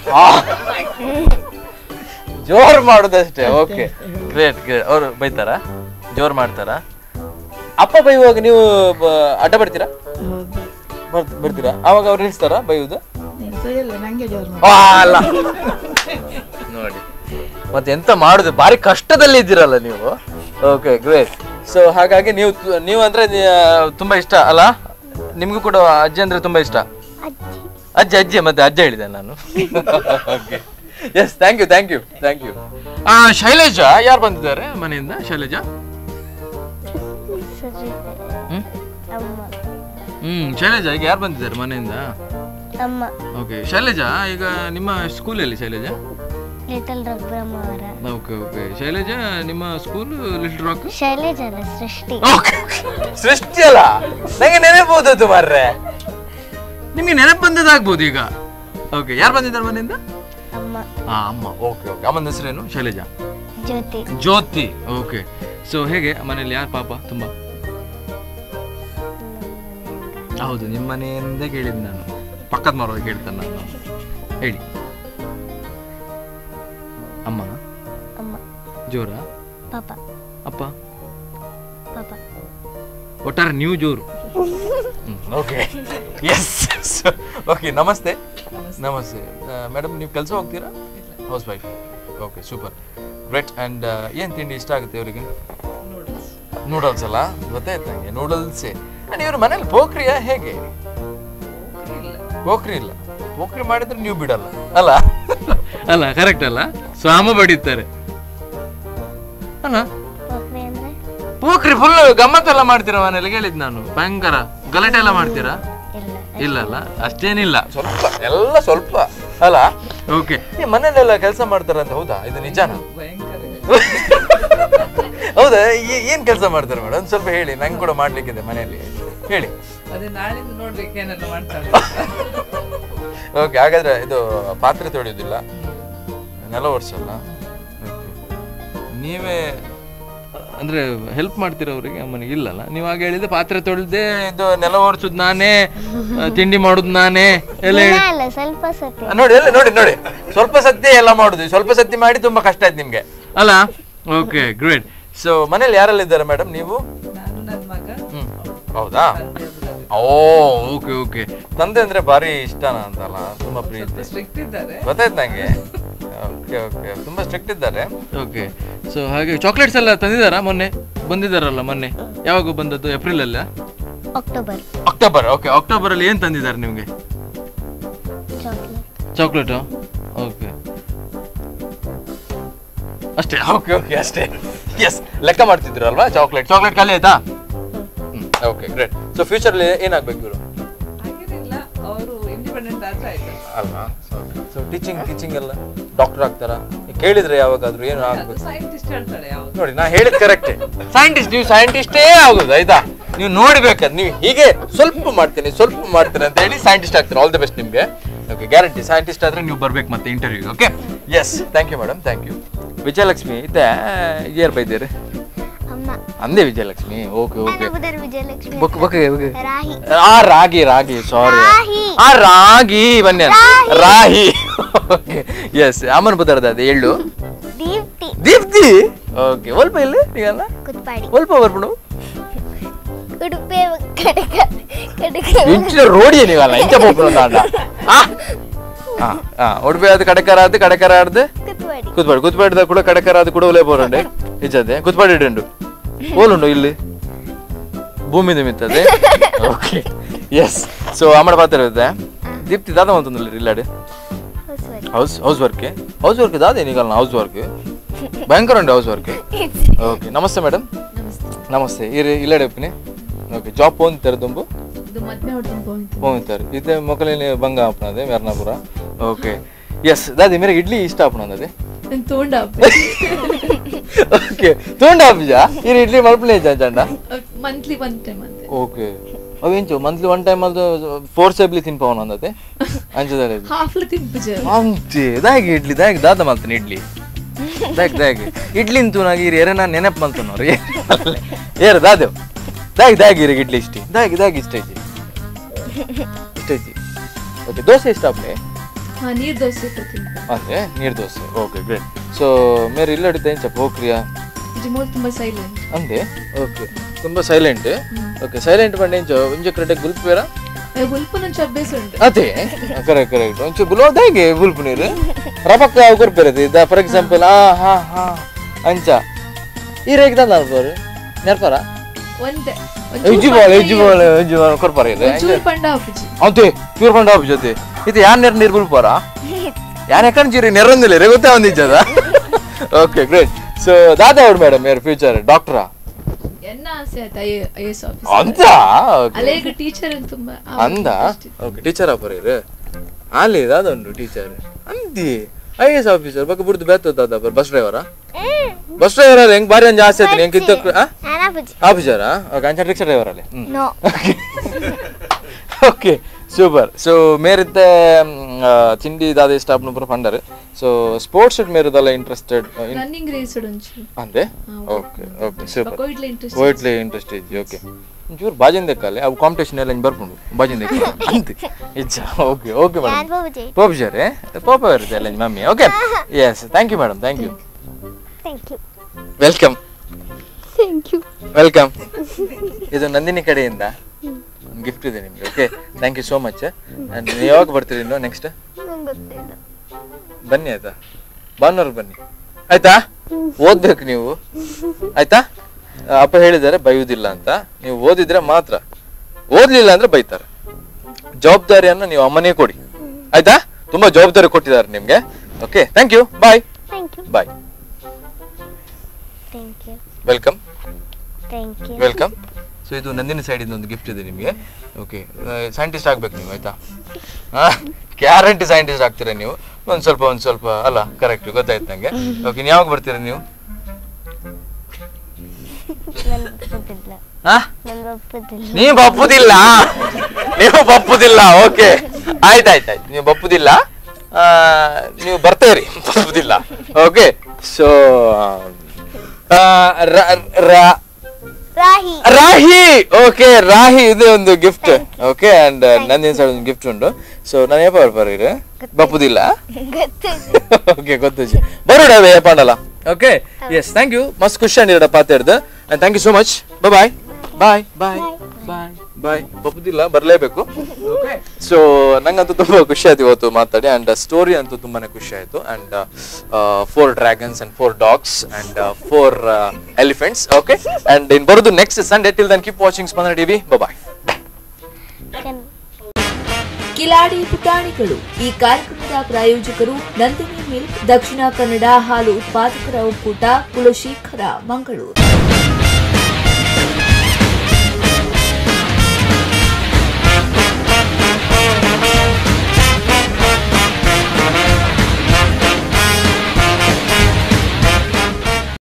ಜೋರ್ ಮಾಡೋದಷ್ಟೇ ಓಕೆ ಗ್ರೇಟ್ ಗ್ರೇಟ್ ಅವ್ರು ಬೈತಾರಾ ಜೋರ್ ಮಾಡ್ತಾರಾ ಅಪ್ಪ ಬೈಯುವಾಗ ನೀವು ಬ- ಅಡ್ಡ ಬರ್ತೀರಾ ಹೌದು ಬರ್ತ್- ಬರ್ತೀರಾ ಅವಾಗ ಅವ್ರು ನಿಲ್ಸ್ತಾರಾ ಬೈಯುವುದು ನಿಲ್ಸೋದಿಲ್ಲ ನಂಗೆ ಜೋರ್ ಆ, ಅಲ್ಲ ನೋಡಿ ಮತ್ತೆ ಎಂತ ಮಾಡುದು ಭಾರಿ ಕಷ್ಟದಲ್ಲಿ ಇದ್ದೀರಲ್ಲ ನೀವು ಓಕೆ ಗ್ರೇಟ್ ಸೊ ಹಾಗಾಗಿ ನೀವು ತು- ನೀವು ಅಂದ್ರೆ ನಿ- ತುಂಬಾ ಇಷ್ಟ ಅಲ್ಲ ನಿಮ್ಗೂ ಕೂಡ ಅಜ್ಜಿ ಅಂದ್ರೆ ತುಂಬಾ ಇಷ್ಟ ಅಜ್ಜಿ ಅಜ್ಜಿ ಅಜ್ಜಿ ಮತ್ತೆ ಅಜ್ಜ ಹೇಳಿದೆ ನಾನು okay yes thank you thank you thank you Shailaja ಯಾರು ಬಂದಿದ್ದಾರೆ ಮನೆಯಿಂದ ಶೈಲೇಜಾ ಸರಿ ಹ್ಮ್ ಅಮ್ಮ ಹ್ಮ್ ಶೈಲೇಜಾ ಈಗ ಯಾರು ಬಂದಿದ್ದಾರೆ ಮನೆಯಿಂದ ಅಮ್ಮ ಓಕೆ ಶೈಲೇಜಾ ಈಗ ನಿಮ್ಮ ಸ್ಕೂಲಲ್ಲಿ ಶೈಲೇಜಾ ಲಿಟಲ್ ರಘುರಾಮ್ ಅವರ ಓಕೆ ಓಕೆ ಶೈಲೇಜಾ ನಿಮ್ಮ ಸ್ಕೂಲ್ ಲಿಟಲ್ ರಾಕ್ ಶೈಲೇಜ್ ಅಲ್ಲ ಸೃಷ್ಟಿ ಸೃಷ್ಟಿ ಅಲ್ಲ ನಂಗೆ ನೆನಪೋದದ್ದು ಮಾರ್ರೆ ನಿಮ್ಗೆ ನೆನಪು ಬಂದದಾಗ್ಬೋದು ಈಗ ಓಕೆ ಯಾರು ಬಂದಿದ್ದಾರೆ ಮನೆಯಿಂದ ಅಮ್ಮ ಹಾ ಅಮ್ಮ ಓಕೆ ಓಕೆ ಅಮ್ಮನ ಹೆಸರೇನು ಶೈಲೇಜಾ ಜ್ಯೋತಿ ಜ್ಯೋತಿ ಓಕೆ ಸೊ ಹೇಗೆ ಮನೇಲಿ ಯಾರು ಪಾಪ ತುಂಬಾ ಹೌದು ನಿಮ್ಮ ಮನೆಯಿಂದ ಕೇಳಿದ್ದು ನಾನು ಪಕ್ಕದ ಮರವಾಗಿ ಕೇಳ್ತಾನೆ ನಾನು ಹೇಳಿ ಅಮ್ಮ ಅಮ್ಮ ಜೋರ ಪಾಪ ಅಪ್ಪ ಪಾಪ ಒಟ್ಟಾರೆ ನೀವು ಜೋರು ಓಕೆ ಎಸ್ ಓಕೆ ನಮಸ್ತೆ ನಮಸ್ತೆ ಮೇಡಮ್ ನೀವು ಕೆಲಸ ಹೋಗ್ತೀರಾ housewife okay super great and ಏನು ತಿಂಡಿ ಇಷ್ಟ ಆಗುತ್ತೆ ಇವರಿಗೆ ನೂಡಲ್ಸ್ ಅಲ್ಲ ಗೊತ್ತಾಯ್ತು ನನಗೆ ನೂಡಲ್ಸೇ ಆ್ಯಂಡ್ ಇವ್ರ ಮನೇಲಿ ಪೋಖ್ರಿಯಾ ಹೇಗೆ ಪೋಖ್ರಿ ಇಲ್ಲ ಪೋಖ್ರಿ ಮಾಡಿದ್ರೆ ನೀವು ಬಿಡಲ್ಲ ಅಲ್ಲ ಅಲ್ಲ ಕರೆಕ್ಟ್ ಅಲ್ಲ ಸ್ವಾಮ ಬಡಿತಾರೆ ಅಲ್ಲ ಪೋಖ್ರಿ ಅಂದ್ರೆ ಪೋಖ್ರಿ ಫುಲ್ ಗಮ್ಮತ್ತೆಲ್ಲ ಮಾಡ್ತೀರಾ ಮನೇಲಿ ಹೇಳಿದ್ ನಾನು ಭಯಂಕರ ಗಲಾಟೆ ಎಲ್ಲ ಮಾಡ್ತೀರಾ ಇಲ್ಲ ಇಲ್ಲ ಅಲ್ಲ ಅಷ್ಟೇನಿಲ್ಲ ಸ್ವಲ್ಪ ಎಲ್ಲ ಸ್ವಲ್ಪ ಅಲ್ಲ ಓಕೆ ಮನೇಲೆಲ್ಲ ಕೆಲಸ ಮಾಡ್ತಾರಂತ ಹೌದಾ ಇದು ನಿಜಾನ ಹೌದಾ ಏ- ಏನ್ ಕೆಲಸ ಮಾಡ್ತಾರೆ ಮೇಡಮ್ ಒಂದ್ ಸ್ವಲ್ಪ ಹೇಳಿ ನಂಗೆ ಕೂಡ ಮಾಡ್ಲಿಕ್ಕಿದೆ ಮನೆಯಲ್ಲಿ ಹೇಳಿ ಅದೇ ನಾಳಿಂದ ನೋಡ್ಬೇಕು ಏನೆಲ್ಲ ಮಾಡ್ತಾಳೆ ಓಕೆ ಹಾಗಾದ್ರೆ ಇದು ಪಾತ್ರೆ ತೊಳೆಯೋದಿಲ್ಲ ನೆಲ ಒರ್ಸಲ್ಲ Okay. ನೀವೇ ಅಂದ್ರೆ ಹೆಲ್ಪ್ ಮಾಡ್ತೀರ ಅವರಿಗೆ ಅಮ್ಮನಿಗೆ ಇಲ್ಲಲ್ಲ ನೀವು ಆಗ ಹೇಳಿದ್ರೆ ಪಾತ್ರೆ ತೊಳೆದೇ ಇದು ನೆಲ ಒರ್ಸುದು ನಾನೇ ಆ, ತಿಂಡಿ ಮಾಡುದು ನಾನೇ ಎಲ್ಲ ಹೇಳಿ ಇಲ್ಲ ಸ್ವಲ್ಪ ಸತಿ ಆ, ನೋಡಿ ಎಲ್ಲ ನೋಡಿ ನೋಡಿ ಸ್ವಲ್ಪ ಸತ್ಯ ಎಲ್ಲ ಮಾಡುದು ಸ್ವಲ್ಪ ಸತ್ಯ ಮಾಡಿ ತುಂಬಾ ಕಷ್ಟ ಆಯ್ತು ನಿಮ್ಗೆ ಅಲ್ಲ ಓಕೆ ಗ್ರೇಟ್ ಸೊ ಮನೇಲಿ ಯಾರೆಲ್ಲ ಇದ್ದಾರೆ ಮೇಡಮ್ ನೀವು ನಾನು ನನ್ನ ಮಗ ಹ್ಮ್ ಹೌದಾ ಓ ಓಕೆ ಓಕೆ ತಂದೆ ಅಂದ್ರೆ ಭಾರಿ ಇಷ್ಟನಾ ಅಂತಲ್ಲ ತುಂಬಾ ಪ್ರೀತಿ ಸ್ಟ್ರಿಕ್ಟ್ ಇದ್ದಾರೆ ಗೊತ್ತಾಯ್ತು ನಂಗೆ ಓಕೆ ಓಕೆ ತುಂಬಾ ಸ್ಟ್ರಿಕ್ಟ್ ಇದ್ದಾರೆ ಓಕೆ ಸೊ ಹಾಗೆ ಚಾಕ್ಲೇಟ್ಸ್ ಎಲ್ಲ ತಂದಿದ್ದಾರಾ ಮೊನ್ನೆ ಬಂದಿದ್ದಾರಲ್ಲ ಮೊನ್ನೆ ಯಾವಾಗ ಬಂದದ್ದು ಏಪ್ರಿಲ್ ಅಲ್ಲ ಅಕ್ಟೋಬರ್ ಅಕ್ಟೋಬರ್ ಓಕೆ ಅಕ್ಟೋಬರ್ ಅಲ್ಲಿ ಏನ್ ತಂದಿದ್ದಾರೆ ನಿಮ್ಗೆ ಚಾಕ್ಲೇಟ್ ಚಾಕ್ಲೇಟು ಓಕೆ ಅಷ್ಟೇ ಓಕೆ ಓಕೆ ಅಷ್ಟೇ ಎಸ್ ಲೆಕ್ಕ ಮಾಡ್ತಿದ್ರು ಅಲ್ವಾ ಚಾಕ್ಲೇಟ್ ಚಾಕ್ಲೇಟ್ ಖಾಲಿ ಆಯ್ತಾ ಓಕೆ ಗ್ರೇಟ್ ಸೊ ಫ್ಯೂಚರಲ್ಲಿ ಏನಾಗ್ಬೇಕು ಇವರು ಹಾಗೇನಿಲ್ಲ ಅವರು ಇಂಡಿಪೆಂಡೆಂಟ್ ಆದ್ರೆ ಆಯ್ತು ಅಲ್ವಾ ಸೊ ಟೀಚಿಂಗ್ ಟೀಚಿಂಗ್ ಎಲ್ಲ ಡಾಕ್ಟರ್ ಆಗ್ತಾರಾ ಕೇಳಿದ್ರೆ ಯಾವಾಗಾದ್ರೂ ಏನು ಆಗ್ಬೇಕು ಸೈಂಟಿಸ್ಟ್ ಹೇಳ್ತಾಳೆ ಯಾವ್ದು ನೋಡಿ ನಾ ಹೇಳಿದ್ ಕರೆಕ್ಟ್ ಸೈಂಟಿಸ್ಟ್ ನೀವು ಸೈಂಟಿಸ್ಟೇ ಆಗುದು ಆಯ್ತಾ ನೀವು ನೋಡ್ಬೇಕಾದ್ ನೀವು ಹೀಗೆ ಸ್ವಲ್ಪ ಮಾಡ್ತೀನಿ ಸ್ವಲ್ಪ ಮಾಡ್ತೀನಿ ಅಂತ ಹೇಳಿ ಸೈಂಟಿಸ್ಟ್ ಆಗ್ತೀರಾ ಆಲ್ ದಿ ಬೆಸ್ಟ್ ನಿಮ್ಗೆ ಓಕೆ ಗ್ಯಾರಂಟಿ ಸೈಂಟಿಸ್ಟ್ ಆದ್ರೆ ನೀವು ಬರ್ಬೇಕು ಮತ್ತೆ interview okay yes thank you madam thank you Vijayalakshmi ಇದ್ದೆ ಯಾರು ಬೈದ್ದೀರಿ ಅಮ್ಮ ಅಂದೇ ವಿಜಯಲಕ್ಷ್ಮಿ ಓಕೆ ಓಕೆ ಅನುಬುದರ್ ವಿಜಯಲಕ್ಷ್ಮಿ ಬುಕ್ ಬುಕ್ ರಾಹಿ ಆ ರಾಗಿ ರಾಗಿ ಸಾರಿ ರಾಹಿ. ಆ ರಾಗಿ ಬನ್ನಿ ಅಂತ. ರಾಹಿ ಓಕೆ ಎಸ್ ಅಮ್ಮನ ಪುತ್ರದ ಅದು ಎಳ್ಳು ದೀಪ್ತಿ ದೀಪ್ತಿ ಓಕೆ ಒಲ್ಪ ಇಲ್ಲಿ ಈಗಲ್ಲ ಕುತ್ಪಾಡಿ ಒಲ್ಪ ಬರ್ಬಿಡು ಉಡುಪಿ ಕಡಕ ಕಡಕ ಇಂಚಿನ ರೋಡಿ ನೀವಲ್ಲ ಇಂಚ ಹೋಗ್ಬಿಡು ಅಂಡ ಹಾ ಹಾ ಉಡುಪಿ ಅದು ಕಡಕರ ಅದು ಕಡಕರ ಆಡ್ದು ಕುತ್ಪಾಡಿ ಕೂತ್ಪಾಡಿ ಕೂತ್ಪಾಡಿದ ಕೂಡ ಕಡಕರ ಅದು ಕೂಡ ಒಲೆ ಬೋರಂಡೆ ಇಚ್ಚದೆ ಕೂತ್ಪಾಡಿ ಇಡುಂಡು ಓಲುಂಡು ಇಲ್ಲಿ ಭೂಮಿ ಮಿತ್ತದೆ ಓಕೆ ಎಸ್ ಸೊ ಅಮ್ಮಡ ಪಾತ್ರ ಇರುತ್ತೆ ದೀಪ್ತಿ ದಾದ ಅಂತಂದಿಲ್ಲ ಇಲ್ಲಾಡಿ ಹೊಸವರಿ house housework housework ದಾದ ಏನಿಗಲ್ಲ ಹೌಸ್ ವರ್ಕ್ ಭಯಂಕರ ಉಂಟು ಹೌಸ್ ವರ್ಕ್ ಓಕೆ ನಮಸ್ತೆ ಮೇಡಮ್ ನಮಸ್ತೆ ಇರಿ ಇಲ್ಲಡೆ ಒಪ್ಪಿನಿ ಓಕೆ ಜಾಬ್ ಪೋಂತಾರೆ ತುಂಬು ಇದು ಮದ್ವೆ ಹೊಡ್ಕೊಂಡು ಹೋಯ್ತು ಪೋಂತಾರೆ ಇತ್ತೆ ಮೊಕಲಿನ ಬಂಗ ಆಪಣದೆ ಮೆರ್ನಾಪುರ ಓಕೆ ಎಸ್ ದಾದಿ ಮೇರೆ ಇಡ್ಲಿ ಇಷ್ಟ ಆಪಣದೆ ನಾನು ತೋಂಡ ಓಕೆ ತೋಂಡ ಆಪಿಜ ಇರಿ ಇಡ್ಲಿ ಮಲ್ಪನೆ ಜಂಡ ಮಂತ್ಲಿ ಒನ್ ಟೈಮ್ ಅಂತೆ ಓಕೆ ಅವೇಂಚು ಮಂತ್ಲಿ ಒನ್ ಟೈಮ್ ಅದು ಫೋರ್ಸೇಬ್ಲಿ ತಿನ್ಪವನ ಅಂದತೆ ಅಂಚದಲ್ಲಿ ಹಾಫ್ಲ ತಿಂಪುಜ ಅಂತೆ ದಾಗಿ ಇಡ್ಲಿ ದಾಗಿ ದಾದ ಮಲ್ತಾನೆ ಇಡ್ಲಿ ದಾಗಿ ದಾಗಿ ಇಡ್ಲಿ ಅಂತೂ ನಾಗಿ ಇರಿ ಎರೆ ನಾನು ನೆನಪು ಮಲ್ತಾನವ್ರಿ ಏರು ದಾದೇವ್ ದಾಗಿ ದಾಗಿ ಇರಿ ಇಡ್ಲಿ ಇಷ್ಟಿ ದಾಗಿ ದಾಗಿ ಇಷ್ಟ ಐತಿ ಇಷ್ಟ ಐತಿ ಓಕೆ ದೋಸೆ ಇಷ್ಟ ಆಪ್ಲೆ ಹಾ ನೀರ್ ದೋಸೆ ಇಟ್ಟು ತಿಂಪ ಅಂದ್ರೆ ನೀರು ದೋಸೆ ಓಕೆ ಗ್ರೇಟ್ ಸೊ ಮೇರೆ ಇಲ್ಲ ಹಿಡಿತ ಏನ್ ಚಪ್ಪ ಹೋಗ್ರಿಯಾ ಇದು ಮೂರು ತುಂಬಾ ಸೈಲೆಂಟ್ ಅಂದೆ ಓಕೆ ತುಂಬಾ ಸೈಲೆಂಟ್ ಓಕೆ ಸೈಲೆಂಟ್ ಬಂಡೆ ಇಂಚು ಇಂಚು ಕರೆಕ್ಟಾಗಿ ಗುಲ್ಪೇರಾ ಉಲ್ಪ నుంచి ಅಭ್ಯಾಸ ಉಂಟು ಅದೇ ಕರೆಕ್ಟ್ ಕರೆಕ್ಟ್ ಒಂಚೂರು ಗುಲಾಬ್ ಹೇಗೆ ಬುಲ್ಪು ನೀರು ರಪಕ್ಕ ಕೊರ್ಪೇರದು ಇದ ಫಾರ್ ಎಕ್ಸಾಂಪಲ್ ಆ ಹಾ ಹಾ ಅಂಚ ಈ ರೇಗ್ ದಂದ ಅನ್ಬೋರು ನೆರ್ಪಾರ ಒಂದೇ ಇಜ್ಜಿ ಬಾಳ ಇಜ್ಜಿ ಬಾಳ ಇಜ್ಜಿ ಬಾಳ ಕೊರ್ಪಾರ ಇದೆ ಚೂರು ಪಂಡ ಆಪುಜಿ ಅಂತೆ ಪ್ಯೂರ್ ಫಂಡ್ ಆಫ್ ಜೊತೆ ಇದು ಯಾನ್ ನೆರ್ ನೀರು ಗುಲ್ಪಾರ ಯಾನ್ ಯಾಕಂಡ್ ಜೀರಿ ನೆರಂದಿಲ್ಲ ರೇ ಗೊತ್ತೇ ಒಂದಿಜ್ಜದ ಓಕೆ ಗ್ರೇಟ್ ಸೊ ದಾದಾ ಅವ್ರು ಮೇಡಮ್ ಯಾರು ಫ್ಯೂಚರ್ ಡಾಕ್ಟ್ರಾ ಎನ್ನ ಆಸೆ ಆಯ್ತು ಐ ಐ ಎಸ್ ಆಫೀಸ್ ಅಂತ ಓಕೆ ಅಲೇಗ ಟೀಚರ್ ಅಂತ ತುಂಬಾ ಅಂದ ಓಕೆ ಟೀಚರ್ ಆಪರೇರು ಅಲ್ಲಿ ದಾದೊಂದು ಟೀಚರ್ ಅಂದಿ ಐ ಎಸ್ ಆಫೀಸರ್ ಬಗ್ಗೆ ಬಿಡ್ದು ಬೇತ ದಾದ ಬಸ್ ಡ್ರೈವರಾ ಬಸ್ ಡ್ರೈವರ್ ಅಲ್ಲಿ ಹೆಂಗ್ ಬಾರಿ ಒಂದು ಜಾಸ್ತಿ ಆಯ್ತು ಹೆಂಗ್ ಕಿತ್ತ ನಾನಾಪುಜಿ ಆಫೀಸರಾ ಓಕೆ ಅಂಚ ರಿಕ್ಷಾ ಡ್ರೈವರ್ ಅಲ್ಲಿ ನೋ ಓಕೆ ಸೂಪರ್ ಸೊ ಮೇರಿದ್ದ ತಿಂಡಿ ದಾದ ಇಷ್ಟ ಆಪ್ನ ಪೂರ ಪಂಡರ್ ಸೊ ಸ್ಪೋರ್ಟ್ಸ್ ಮೇರಿದಲ್ಲ ಇಂಟ್ರೆಸ್ಟೆಡ್ ರನ್ನಿಂಗ್ ರೇಸ್ ಉಂಚು ಅಂದೆ ಓಕೆ ಓಕೆ ಸೂಪರ್ ಕೊಯ್ಡ್ಲ ಇಂಟ್ರೆಸ್ಟ್ ಓಟ್ಲಿ ಇಂಟ್ರೆಸ್ಟ್ ಇದ್ದಿ ಓಕೆ ಒಂಚೂರು ಬಾಜಿಂದ ಎಕ್ಕಲ್ಲಿ ಅವು ಕಾಂಪಿಟೇಷನ್ ಎಲ್ಲ ಹಿಂಗೆ ಬರ್ಕೊಂಡು ಬಾಜಿಂದ ಎಕ್ಕ ಅಂತ ಇಜ್ಜ ಓಕೆ ಓಕೆ ಮೇಡಮ್ ನಾನು ಬಾಬುಜಿ ಪೋಪ್ಜಾರೆ ಪೋಪ ಇರುತ್ತೆ ಅಲ್ಲ ನಿಮ್ಮ mummy okay yes thank you madam thank you thank you welcome thank you welcome ಇದು ನಂದಿನಿ ಕಡೆಯಿಂದ ಗಿಫ್ಟ್ ಇದೆ ನಿಮಗೆ okay thank you so much and ನೀವು ಯಾವಾಗ ಬರ್ತೀರಿ ಇನ್ನು ನೆಕ್ಸ್ಟ್ ನಂಗೆ ಗೊತ್ತಿಲ್ಲ ಬನ್ನಿ ಆಯ್ತಾ ಭಾನುವಾರ ಬನ್ನಿ ಆಯ್ತಾ ಓದ್ಬೇಕು ನೀವು ಆಯ್ತಾ ಆ, ಅಪ್ಪ ಹೇಳಿದ್ದಾರೆ ಬೈಯುವುದಿಲ್ಲ ಅಂತ ನೀವು ಓದಿದ್ರೆ ಮಾತ್ರ ಓದ್ಲಿಲ್ಲ ಅಂದ್ರೆ ಬೈತಾರೆ ಜವಾಬ್ದಾರಿಯನ್ನ ನೀವು ಅಮ್ಮನೇ ಕೊಡಿ ಆಯ್ತಾ ತುಂಬಾ ಜವಾಬ್ದಾರಿ ಕೊಟ್ಟಿದ್ದಾರೆ ನಿಮ್ಗೆ okay thank you bye thank you bye thank you welcome thank you welcome so ಇದು ನಂದಿನಿ ಸೈಡಿಂದ ಒಂದು ಗಿಫ್ಟ್ ಇದೆ ನಿಮಗೆ ಓಕೆ ಸೈಂಟಿಸ್ಟ್ ಆಗ್ಬೇಕು ನೀವು ಆಯ್ತಾ ಗ್ಯಾರಂಟಿ ಸೈಂಟಿಸ್ಟ್ ಆಗ್ತೀರಾ ನೀವು ಒಂದು ಸ್ವಲ್ಪ ಒಂದು ಸ್ವಲ್ಪ ಅಲ್ಲ ಕರೆಕ್ಟ್ ಗೊತ್ತಾಯ್ತು ನಂಗೆ ಓಕೆ ನೀವು ಯಾವಾಗ ಬರ್ತೀರಾ ನೀವು ನನ್ಗೆ ಗೊತ್ತಿಲ್ಲ ಹಾ ನನ್ಗೆ ಒಪ್ಪುದಿಲ್ಲ ನೀವು ಬಪ್ಪುದಿಲ್ಲ ನೀವು ಬಪ್ಪುದಿಲ್ಲ ಓಕೆ ಆಯ್ತಾಯ್ತಾಯ್ತು ನೀವು ಬಪ್ಪುದಿಲ್ಲ ಆ, ನೀವು ಬರ್ತೇರಿ ಬಪ್ಪುದಿಲ್ಲ okay so Rahi Rahi okay Rahi ಇದು ಒಂದು gift okay and Nandini side ಒಂದು ಗಿಫ್ಟ್ ಉಂಟು ಸೊ ನಾನು ಏಪ ಬರ್ಬಾರ ಬಪ್ಪುದಿಲ್ಲ ಗೊತ್ತಿಲ್ಲ ಓಕೆ ಗೊತ್ತು ಬರೋಡ ಏಪಾಂಡಲ್ಲ ಓಕೆ ಎಸ್ ಥ್ಯಾಂಕ್ ಯು ಮಸ್ತ್ ಖುಷಿ ಅಂದಿರಡ ಪಾತಿರ್ದು and thank you so much bye bye bye bye bye ಬಪ್ಪುದಿಲ್ಲ ಬರಲೇಬೇಕು ಓಕೆ ಸೊ ನಂಗಂತೂ ತುಂಬಾ ಖುಷಿ ಆಯ್ತು ಇವತ್ತು ಮಾತಾಡಿ ಅಂಡ್ ಸ್ಟೋರಿ ಅಂತೂ ತುಂಬಾನೇ ಖುಷಿ ಆಯ್ತು and four dragons and four dogs and four elephants okay and ಇನ್ ಬರೋದು next Sunday till then keep watching Spandana TV bye ಚೆನ್ನ ಕಿಲಾಡಿ ಪುಟಾಣಿಗಳು ಈ ಕಾರ್ಯಕ್ರಮದ ಪ್ರಾಯೋಜಕರು ನಂದಿನಿ ಮಿಲ್ಕ್ ದಕ್ಷಿಣ ಕನ್ನಡ ಹಾಲು ಉತ್ಪಾದಕರ ಒಕ್ಕೂಟ ಕುಲಶೇಖರ ಮಂಗಳೂರು